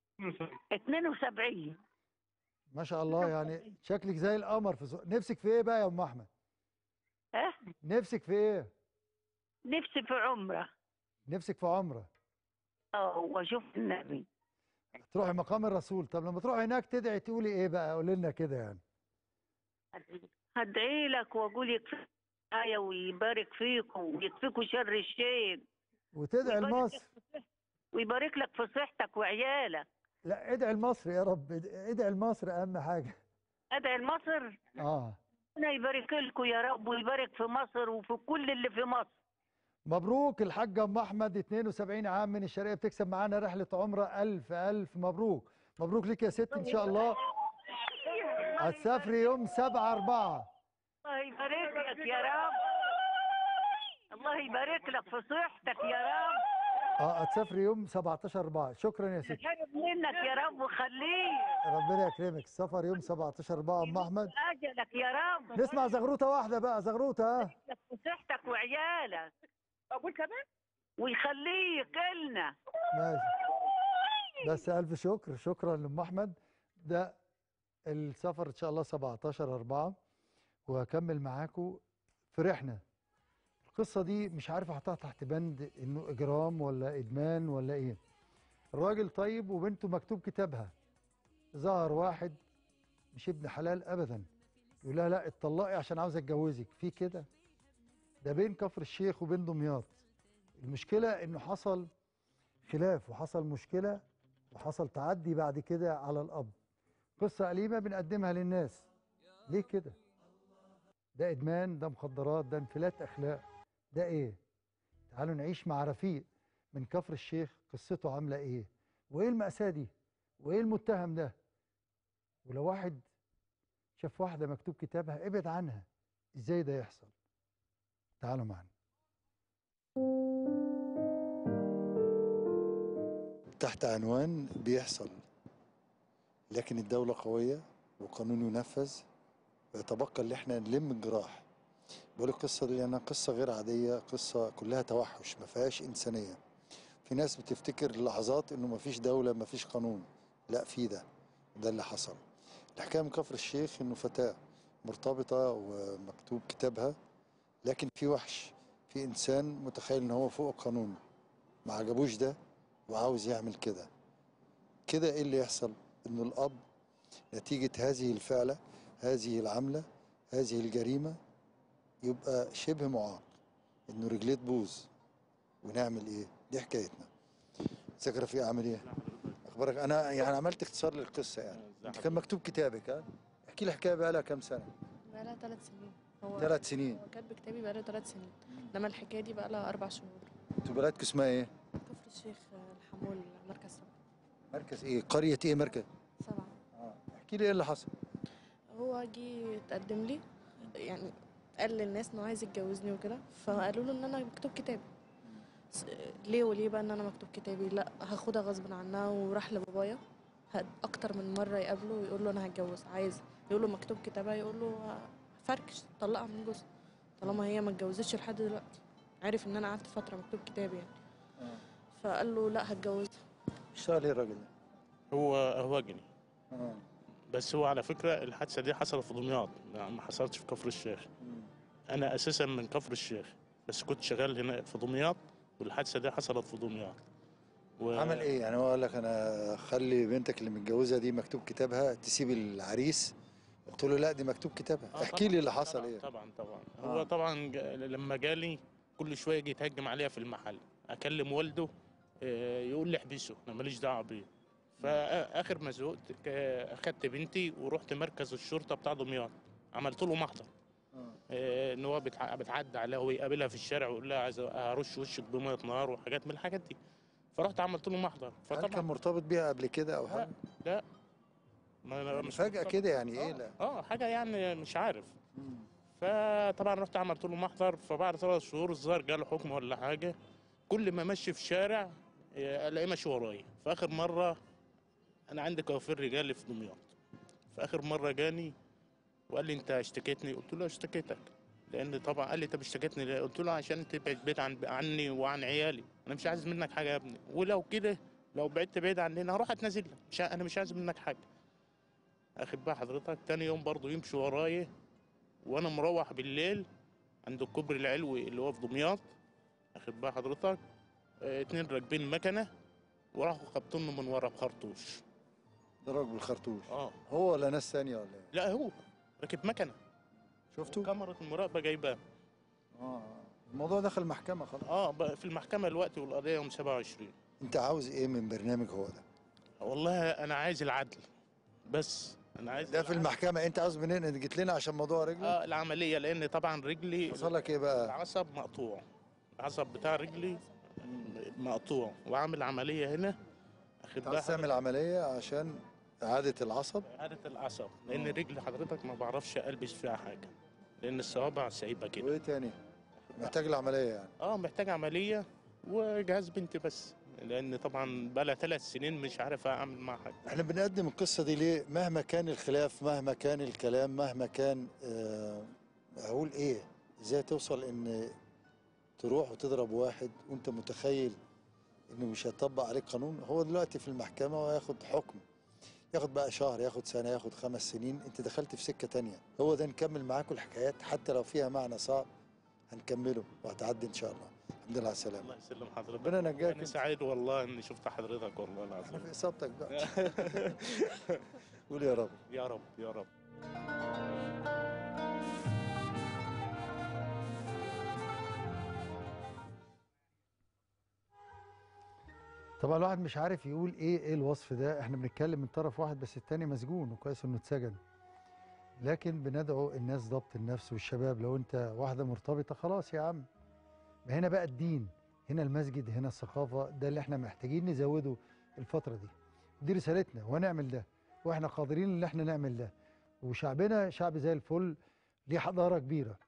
72 ما شاء الله يعني شكلك زي القمر في صو... نفسك في ايه بقى يا ام احمد ها نفسك في ايه نفسي في عمره نفسك في عمرة اه واشوف النبي تروحي مقام الرسول طب لما تروحي هناك تدعي تقولي ايه بقى قولي لنا كده يعني هدعي لك واقول يكفيك آية ويبارك فيكم ويكفيكوا شر الشيء وتدعي ويبارك لمصر لك في صحتك- ويبارك لك في صحتك وعيالك لا ادعي لمصر يا رب ادعي لمصر اهم حاجة ادعي لمصر اه ربنا يبارك لكم يا رب ويبارك في مصر وفي كل اللي في مصر مبروك الحاجة ام احمد 72 عام من الشرقية بتكسب معانا رحلة عمرة الف الف مبروك مبروك ليك يا ست ان شاء الله هتسافري يوم 7 4 الله يبارك لك يا رب الله يبارك لك في صحتك يا رب اه هتسافري يوم 17 4 شكرا يا ست يحرم منك يا رب وخليه ربنا يكرمك السفر يوم 17 4 ام احمد اجلك يا رب نسمع زغروطه واحده بقى زغروطه ها لك في صحتك وعيالك اقول كمان ويخليك لنا ماشي بس الف شكر شكرا لام احمد ده السفر ان شاء الله 17 4 وهكمل معاكم فرحنا القصه دي مش عارف احطها تحت بند انه اجرام ولا ادمان ولا ايه الراجل طيب وبنته مكتوب كتابها ظهر واحد مش ابن حلال ابدا يقول لها لا اتطلقي عشان عاوز اتجوزك في كده ده بين كفر الشيخ وبين دمياط المشكله انه حصل خلاف وحصل مشكله وحصل تعدي بعد كده على الاب قصه أليمة بنقدمها للناس ليه كده ده ادمان ده مخدرات ده انفلات اخلاق ده ايه تعالوا نعيش مع رفيق من كفر الشيخ قصته عامله ايه وايه المأساة دي وايه المتهم ده ولو واحد شاف واحده مكتوب كتابها ابعد عنها ازاي ده يحصل تعالوا معنا تحت عنوان بيحصل لكن الدولة قوية وقانون ينفذ ويتبقى اللي احنا نلم الجراح بقول القصة دي لأنها قصة غير عادية قصة كلها توحش ما فيهاش إنسانية في ناس بتفتكر لحظات إنه ما فيش دولة ما فيش قانون لا في ده ده اللي حصل الحكاية من كفر الشيخ إنه فتاة مرتبطة ومكتوب كتابها لكن في وحش في إنسان متخيل إن هو فوق القانون ما عجبوش ده وعاوز يعمل كده كده ايه اللي يحصل انه الاب نتيجة هذه الفعلة هذه العملة هذه الجريمة يبقى شبه معاق انه رجليه تبوظ ونعمل ايه دي حكايتنا ازيك يا رفيق عامل ايه اخبارك انا يعني عملت اختصار للقصة يعني انت كان مكتوب كتابك ها احكي لي حكاية بقى لها كام سنة بقالها ثلاث سنين هو ثلاث سنين هو كاتب كتابي بقاله ثلاث سنين انما الحكايه دي بقالها اربع شهور انتوا بلدكم اسمها ايه كفر الشيخ الحمول مركز سبعة مركز ايه قرية ايه مركز سبعة احكي لي ايه اللي حصل هو جه اتقدم لي يعني قال للناس انه عايز يتجوزني وكده فقالوا له ان انا مكتوب كتابي س- ليه وليه بقى ان انا مكتوب كتابي لا هاخدها غصب عنها وراح لبابايا هد- اكتر من مره يقابله ويقول له انا هتجوز عايز يقول له مكتوب كتابها يقول له فركش طلقها من جوزها طالما هي ما اتجوزتش لحد دلوقتي عارف ان انا قعدت فتره مكتوب كتابي يعني فقال له لا هتجوزها اشتغل ايه الراجل ده؟ هو هواجني اه بس هو على فكرة الحادثة دي حصلت في دمياط ما ما حصلتش في كفر الشيخ أنا أساسا من كفر الشيخ بس كنت شغال هنا في دمياط والحادثة دي حصلت في دمياط و... عمل ايه يعني هو قال لك انا خلي بنتك اللي متجوزه دي مكتوب كتابها تسيب العريس قلت له لا دي مكتوب كتابها آه احكي لي طبعاً، اللي حصل طبعاً ايه طبعا طبعا آه. هو طبعا جا- لما جالي كل شويه يجي يتهجم عليا في المحل اكلم والده آه، يقول لي احبسه انا ماليش دعوه بيه فاخر ما زهقت ك- اخدت بنتي ورحت مركز الشرطه بتاع دمياط عملت له محضر آه، ان هو بتع- بتعدي عليها ويقابلها في الشارع ويقول لها عايز هرش وشك بميه نار وحاجات من الحاجات دي فرحت عملت له محضر هل كان مرتبط بيها قبل كده او حاجه لا ما أنا يعني مش فجأة مرتبط. كده يعني ايه لا اه حاجه يعني مش عارف فطبعا رحت عملت له محضر فبعد ثلاث شهور الظاهر جاله حكم ولا حاجه كل ما امشي في شارع آه، الاقيه ماشي ورايا فاخر مره انا عندي كوافير رجالي في دمياط فاخر مره جاني وقال لي انت اشتكيتني قلت له اشتكيتك لان طبعا قال لي انت اشتكيتني ليه قلت له عشان تبعد بعيد عن عني وعن عيالي انا مش عايز منك حاجه يا ابني ولو كده لو بعدت بعيد عننا هروح اتنازل لك مش ع- انا مش عايز منك حاجه اخد بقى حضرتك تاني يوم برضه يمشي ورايا وانا مروح بالليل عند الكوبري العلوي اللي هو في دمياط اخد بقى حضرتك اه اتنين راكبين مكنه وراحوا خبطوني من ورا بخرطوش ضرب بالخرطوش اه هو ولا ناس ثانيه ولا ايه لا هو راكب مكنه شفته كاميرا المراقبه جايباه اه الموضوع دخل المحكمه خلاص اه بقى في المحكمه دلوقتي والقضيه يوم 27 انت عاوز ايه من برنامج هو ده والله انا عايز العدل بس انا عايز ده في المحكمه انت عاوز منين انت جيت لنا عشان موضوع رجلك اه العمليه لان طبعا رجلي حصل لك ايه بقى العصب مقطوع العصب بتاع رجلي مقطوع وعامل عمليه هنا اخد انت عايز تعمل عمليه عشان اعاده العصب اعاده العصب لان رجلي حضرتك ما بعرفش البس فيها حاجه لان الصوابع سايبه كده وايه تاني محتاج العمليه يعني اه محتاج عمليه وجهاز بنتي بس لان طبعا بقى لها ثلاث سنين مش عارف اعمل معاها حاجه احنا بنقدم القصه دي ليه مهما كان الخلاف مهما كان الكلام مهما كان آه، اقول ايه ازاي توصل ان تروح وتضرب واحد وانت متخيل انه مش هيطبق عليك قانون هو دلوقتي في المحكمه وياخد حكم ياخد بقى شهر ياخد سنه ياخد خمس سنين انت دخلت في سكه تانية هو ده نكمل معاكم الحكايات حتى لو فيها معنى صعب هنكمله وهتعدي ان شاء الله الحمد لله على السلامه الله يسلم حضرتك ربنا ينجاك انا سعيد والله اني شفت حضرتك والله العظيم في اصابتك بقى قول يا رب يا رب يا رب طبعا الواحد مش عارف يقول ايه ايه الوصف ده احنا بنتكلم من طرف واحد بس التاني مسجون وكويس انه اتسجن لكن بندعو الناس ضبط النفس والشباب لو انت واحده مرتبطه خلاص يا عم ما هنا بقى الدين هنا المسجد هنا الثقافه ده اللي احنا محتاجين نزوده الفتره دي دي رسالتنا ونعمل ده واحنا قادرين ان احنا نعمل ده وشعبنا شعب زي الفل ليه حضاره كبيره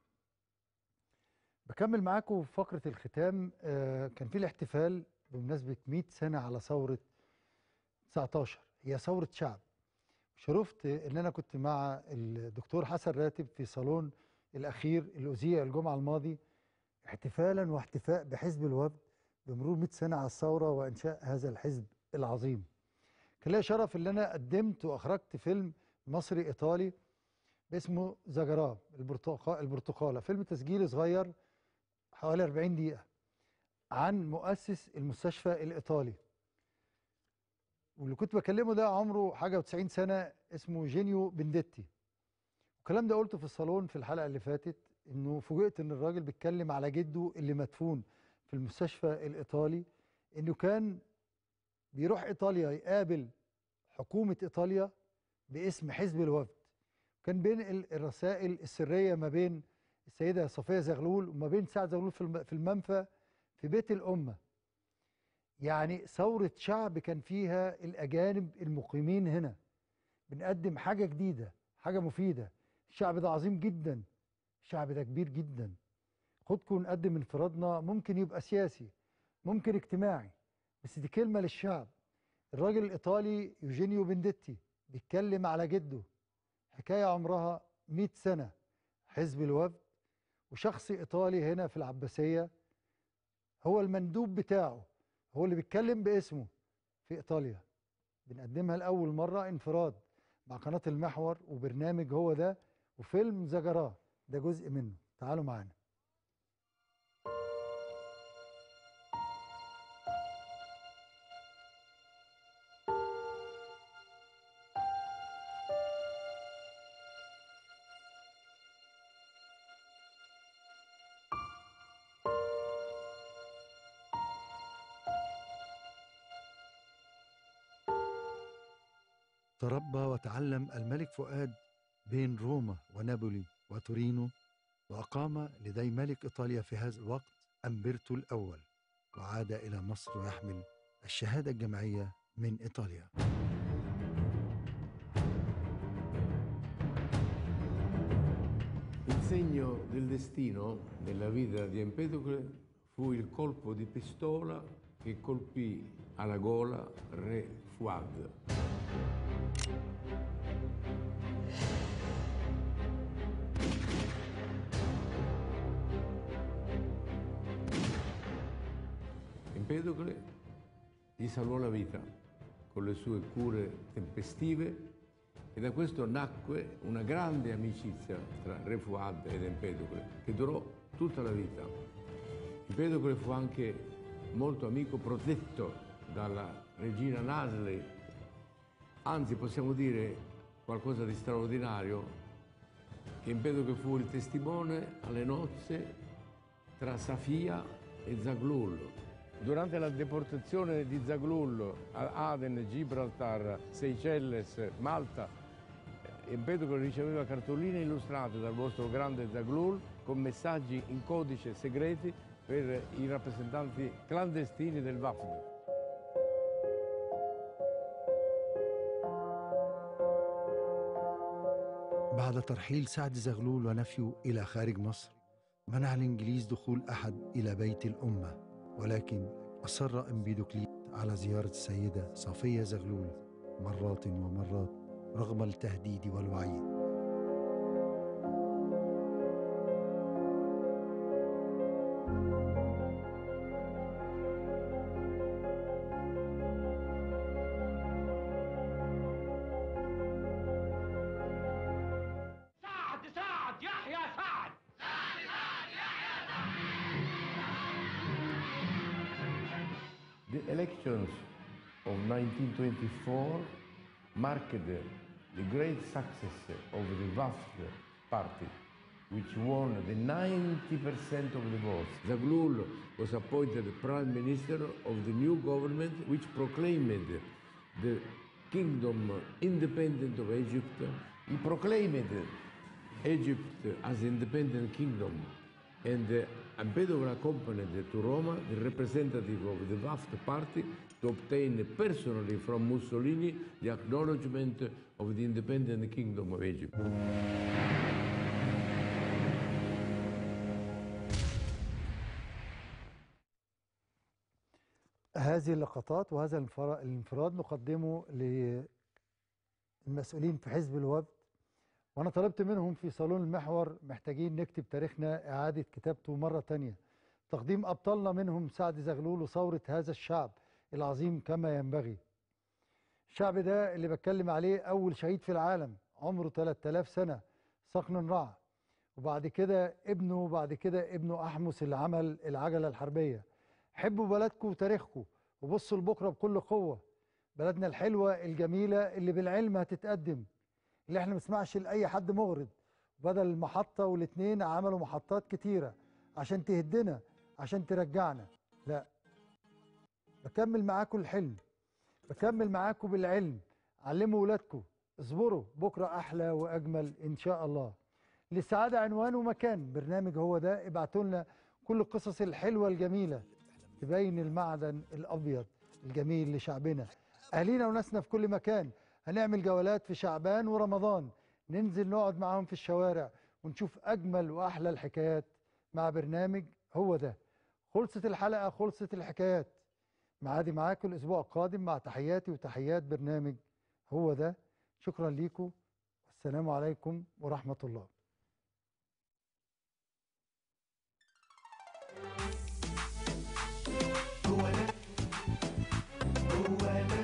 بكمل معاكم في فقره الختام آه كان في الاحتفال بمناسبه 100 سنه على ثوره 19 هي ثوره شعب شرفت ان انا كنت مع الدكتور حسن راتب في صالون الاخير اللي اذيع الجمعه الماضي احتفالا واحتفاء بحزب الوفد بمرور 100 سنه على الثوره وانشاء هذا الحزب العظيم. كان ليا شرف ان انا قدمت واخرجت فيلم مصري ايطالي اسمه زجراب البرتقا البرتقاله فيلم تسجيلي صغير حوالي 40 دقيقه عن مؤسس المستشفى الايطالي واللي كنت بكلمه ده عمره حاجه و90 سنه اسمه جينيو بنديتي الكلام ده قلته في الصالون في الحلقه اللي فاتت انه فوجئت ان الراجل بيتكلم على جده اللي مدفون في المستشفى الايطالي انه كان بيروح ايطاليا يقابل حكومه ايطاليا باسم حزب الوفد كان بينقل الرسائل السريه ما بين السيده صفيه زغلول وما بين سعد زغلول في الم- في المنفى في بيت الامه يعني ثوره شعب كان فيها الاجانب المقيمين هنا بنقدم حاجه جديده حاجه مفيده الشعب ده عظيم جدا الشعب ده كبير جدا خدكم نقدم انفرادنا ممكن يبقى سياسي ممكن اجتماعي بس دي كلمة للشعب الراجل الإيطالي يوجينيو بنديتي بيتكلم على جده حكاية عمرها 100 سنة حزب الوفد وشخص إيطالي هنا في العباسية هو المندوب بتاعه هو اللي بيتكلم باسمه في إيطاليا بنقدمها لأول مرة انفراد مع قناة المحور وبرنامج هو ده وفيلم زجراه ده جزء منه تعالوا معانا تربى وتعلم الملك فؤاد بين روما ونابولي وتورينو وأقام لدي ملك إيطاليا في هذا الوقت أمبرتو الأول وعاد إلى مصر ويحمل الشهادة الجامعية من إيطاليا Il segno del destino nella vita di Empedocle fu il colpo di pistola che colpì alla gola re Fuad. Empedocle gli salvò la vita con le sue cure tempestive e da questo nacque una grande amicizia tra Re Fuad ed Empedocle che durò tutta la vita. Empedocle fu anche molto amico protetto dalla regina Nasley, anzi possiamo dire qualcosa di straordinario, che Empedocle fu il testimone alle nozze tra Safia e Zaglul. Durante la deportazione di Zaglul a Aden, Gibraltar, Seychelles, Malta, Empedocle riceveva cartoline illustrate dal vostro grande Zaglul con messaggi in codice segreti per i rappresentanti clandestini del Wafd. بعد ترحيل سعد زغلول ونفيه إلى خارج مصر منع الإنجليز دخول أحد إلى بيت الأمة ولكن أصر أمبيدوكليت على زيارة السيدة صفية زغلول مرات ومرات رغم التهديد والوعيد سعد سعد يحيى سعد The elections of 1924 marked the great success of the Wafd party, which won the 90% of the votes. Zaglul was appointed prime minister of the new government, which proclaimed the kingdom independent of Egypt. He proclaimed Egypt as independent kingdom. And uh, Empedocle accompanied to Roma the representative of the Wafd party to obtain personally from Mussolini the acknowledgement of the independent kingdom of Egypt. هذه اللقطات وهذا الانفرا- الانفراد نقدمه للمسؤولين في حزب الوفد وانا طلبت منهم في صالون المحور محتاجين نكتب تاريخنا اعاده كتابته مره تانية تقديم ابطالنا منهم سعد زغلول وثوره هذا الشعب العظيم كما ينبغي الشعب ده اللي بتكلم عليه اول شهيد في العالم عمره 3000 سنه صقن رع وبعد كده ابنه وبعد كده ابنه احمس اللي عمل العجله الحربيه حبوا بلدكم وتاريخكم وبصوا لبكره بكل قوه بلدنا الحلوه الجميله اللي بالعلم هتتقدم اللي احنا ما نسمعش لاي حد مغرض بدل المحطه والاثنين عملوا محطات كتيره عشان تهدنا عشان ترجعنا لا بكمل معاكم الحلم بكمل معاكم بالعلم علموا ولادكم اصبروا بكره احلى واجمل ان شاء الله للسعاده عنوان ومكان برنامج هو ده ابعتوا لنا كل القصص الحلوه الجميله تبين المعدن الابيض الجميل لشعبنا اهالينا وناسنا في كل مكان هنعمل جولات في شعبان ورمضان ننزل نقعد معاهم في الشوارع ونشوف أجمل وأحلى الحكايات مع برنامج هو ده خلصت الحلقة خلصت الحكايات معادي معاكم الأسبوع القادم مع تحياتي وتحيات برنامج هو ده شكرا ليكم والسلام عليكم ورحمة الله هو ده هو ده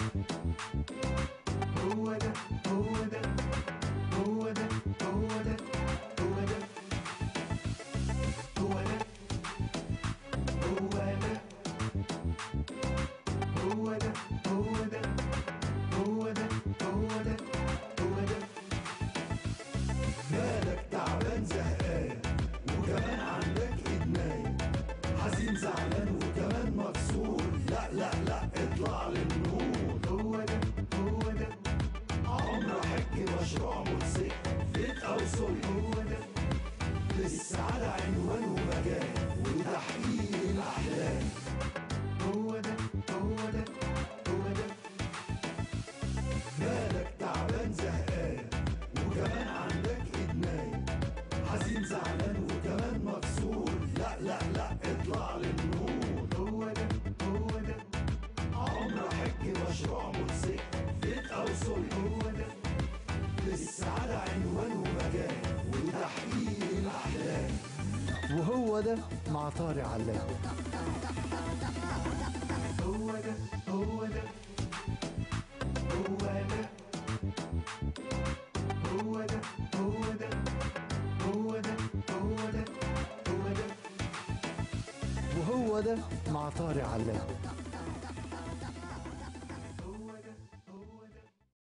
هو ده هو ده هو ده هو ده هو ده هو ده هو ده هو ده هو ده هو ده هو ده هو ده مالك تعبان زهقان وكمان عندك ادمان حزين زعلان وكمان مكسور لا لا لا اطلع للنور هو ده هو ده عمر حج مشروع موتوسيكل فيت او سوري هو ده للسعادة عنوان ومجال وتحقيق الأحلام هو ده هو ده هو ده مالك تعبان زهقان وكمان عندك إدمان حزين زعلان وكمان مكسور لا لا لا اطلع للنور هو ده هو ده عمر حج مشروع موتوسيكل فيت أو سوري هو ده للسعادة عنوان ومجال وتحقيق الأحلام وهو ده مع طارق علام هو ده هو ده هو ده هو ده هو ده هو ده هو ده هو ده وهو ده مع طارق علام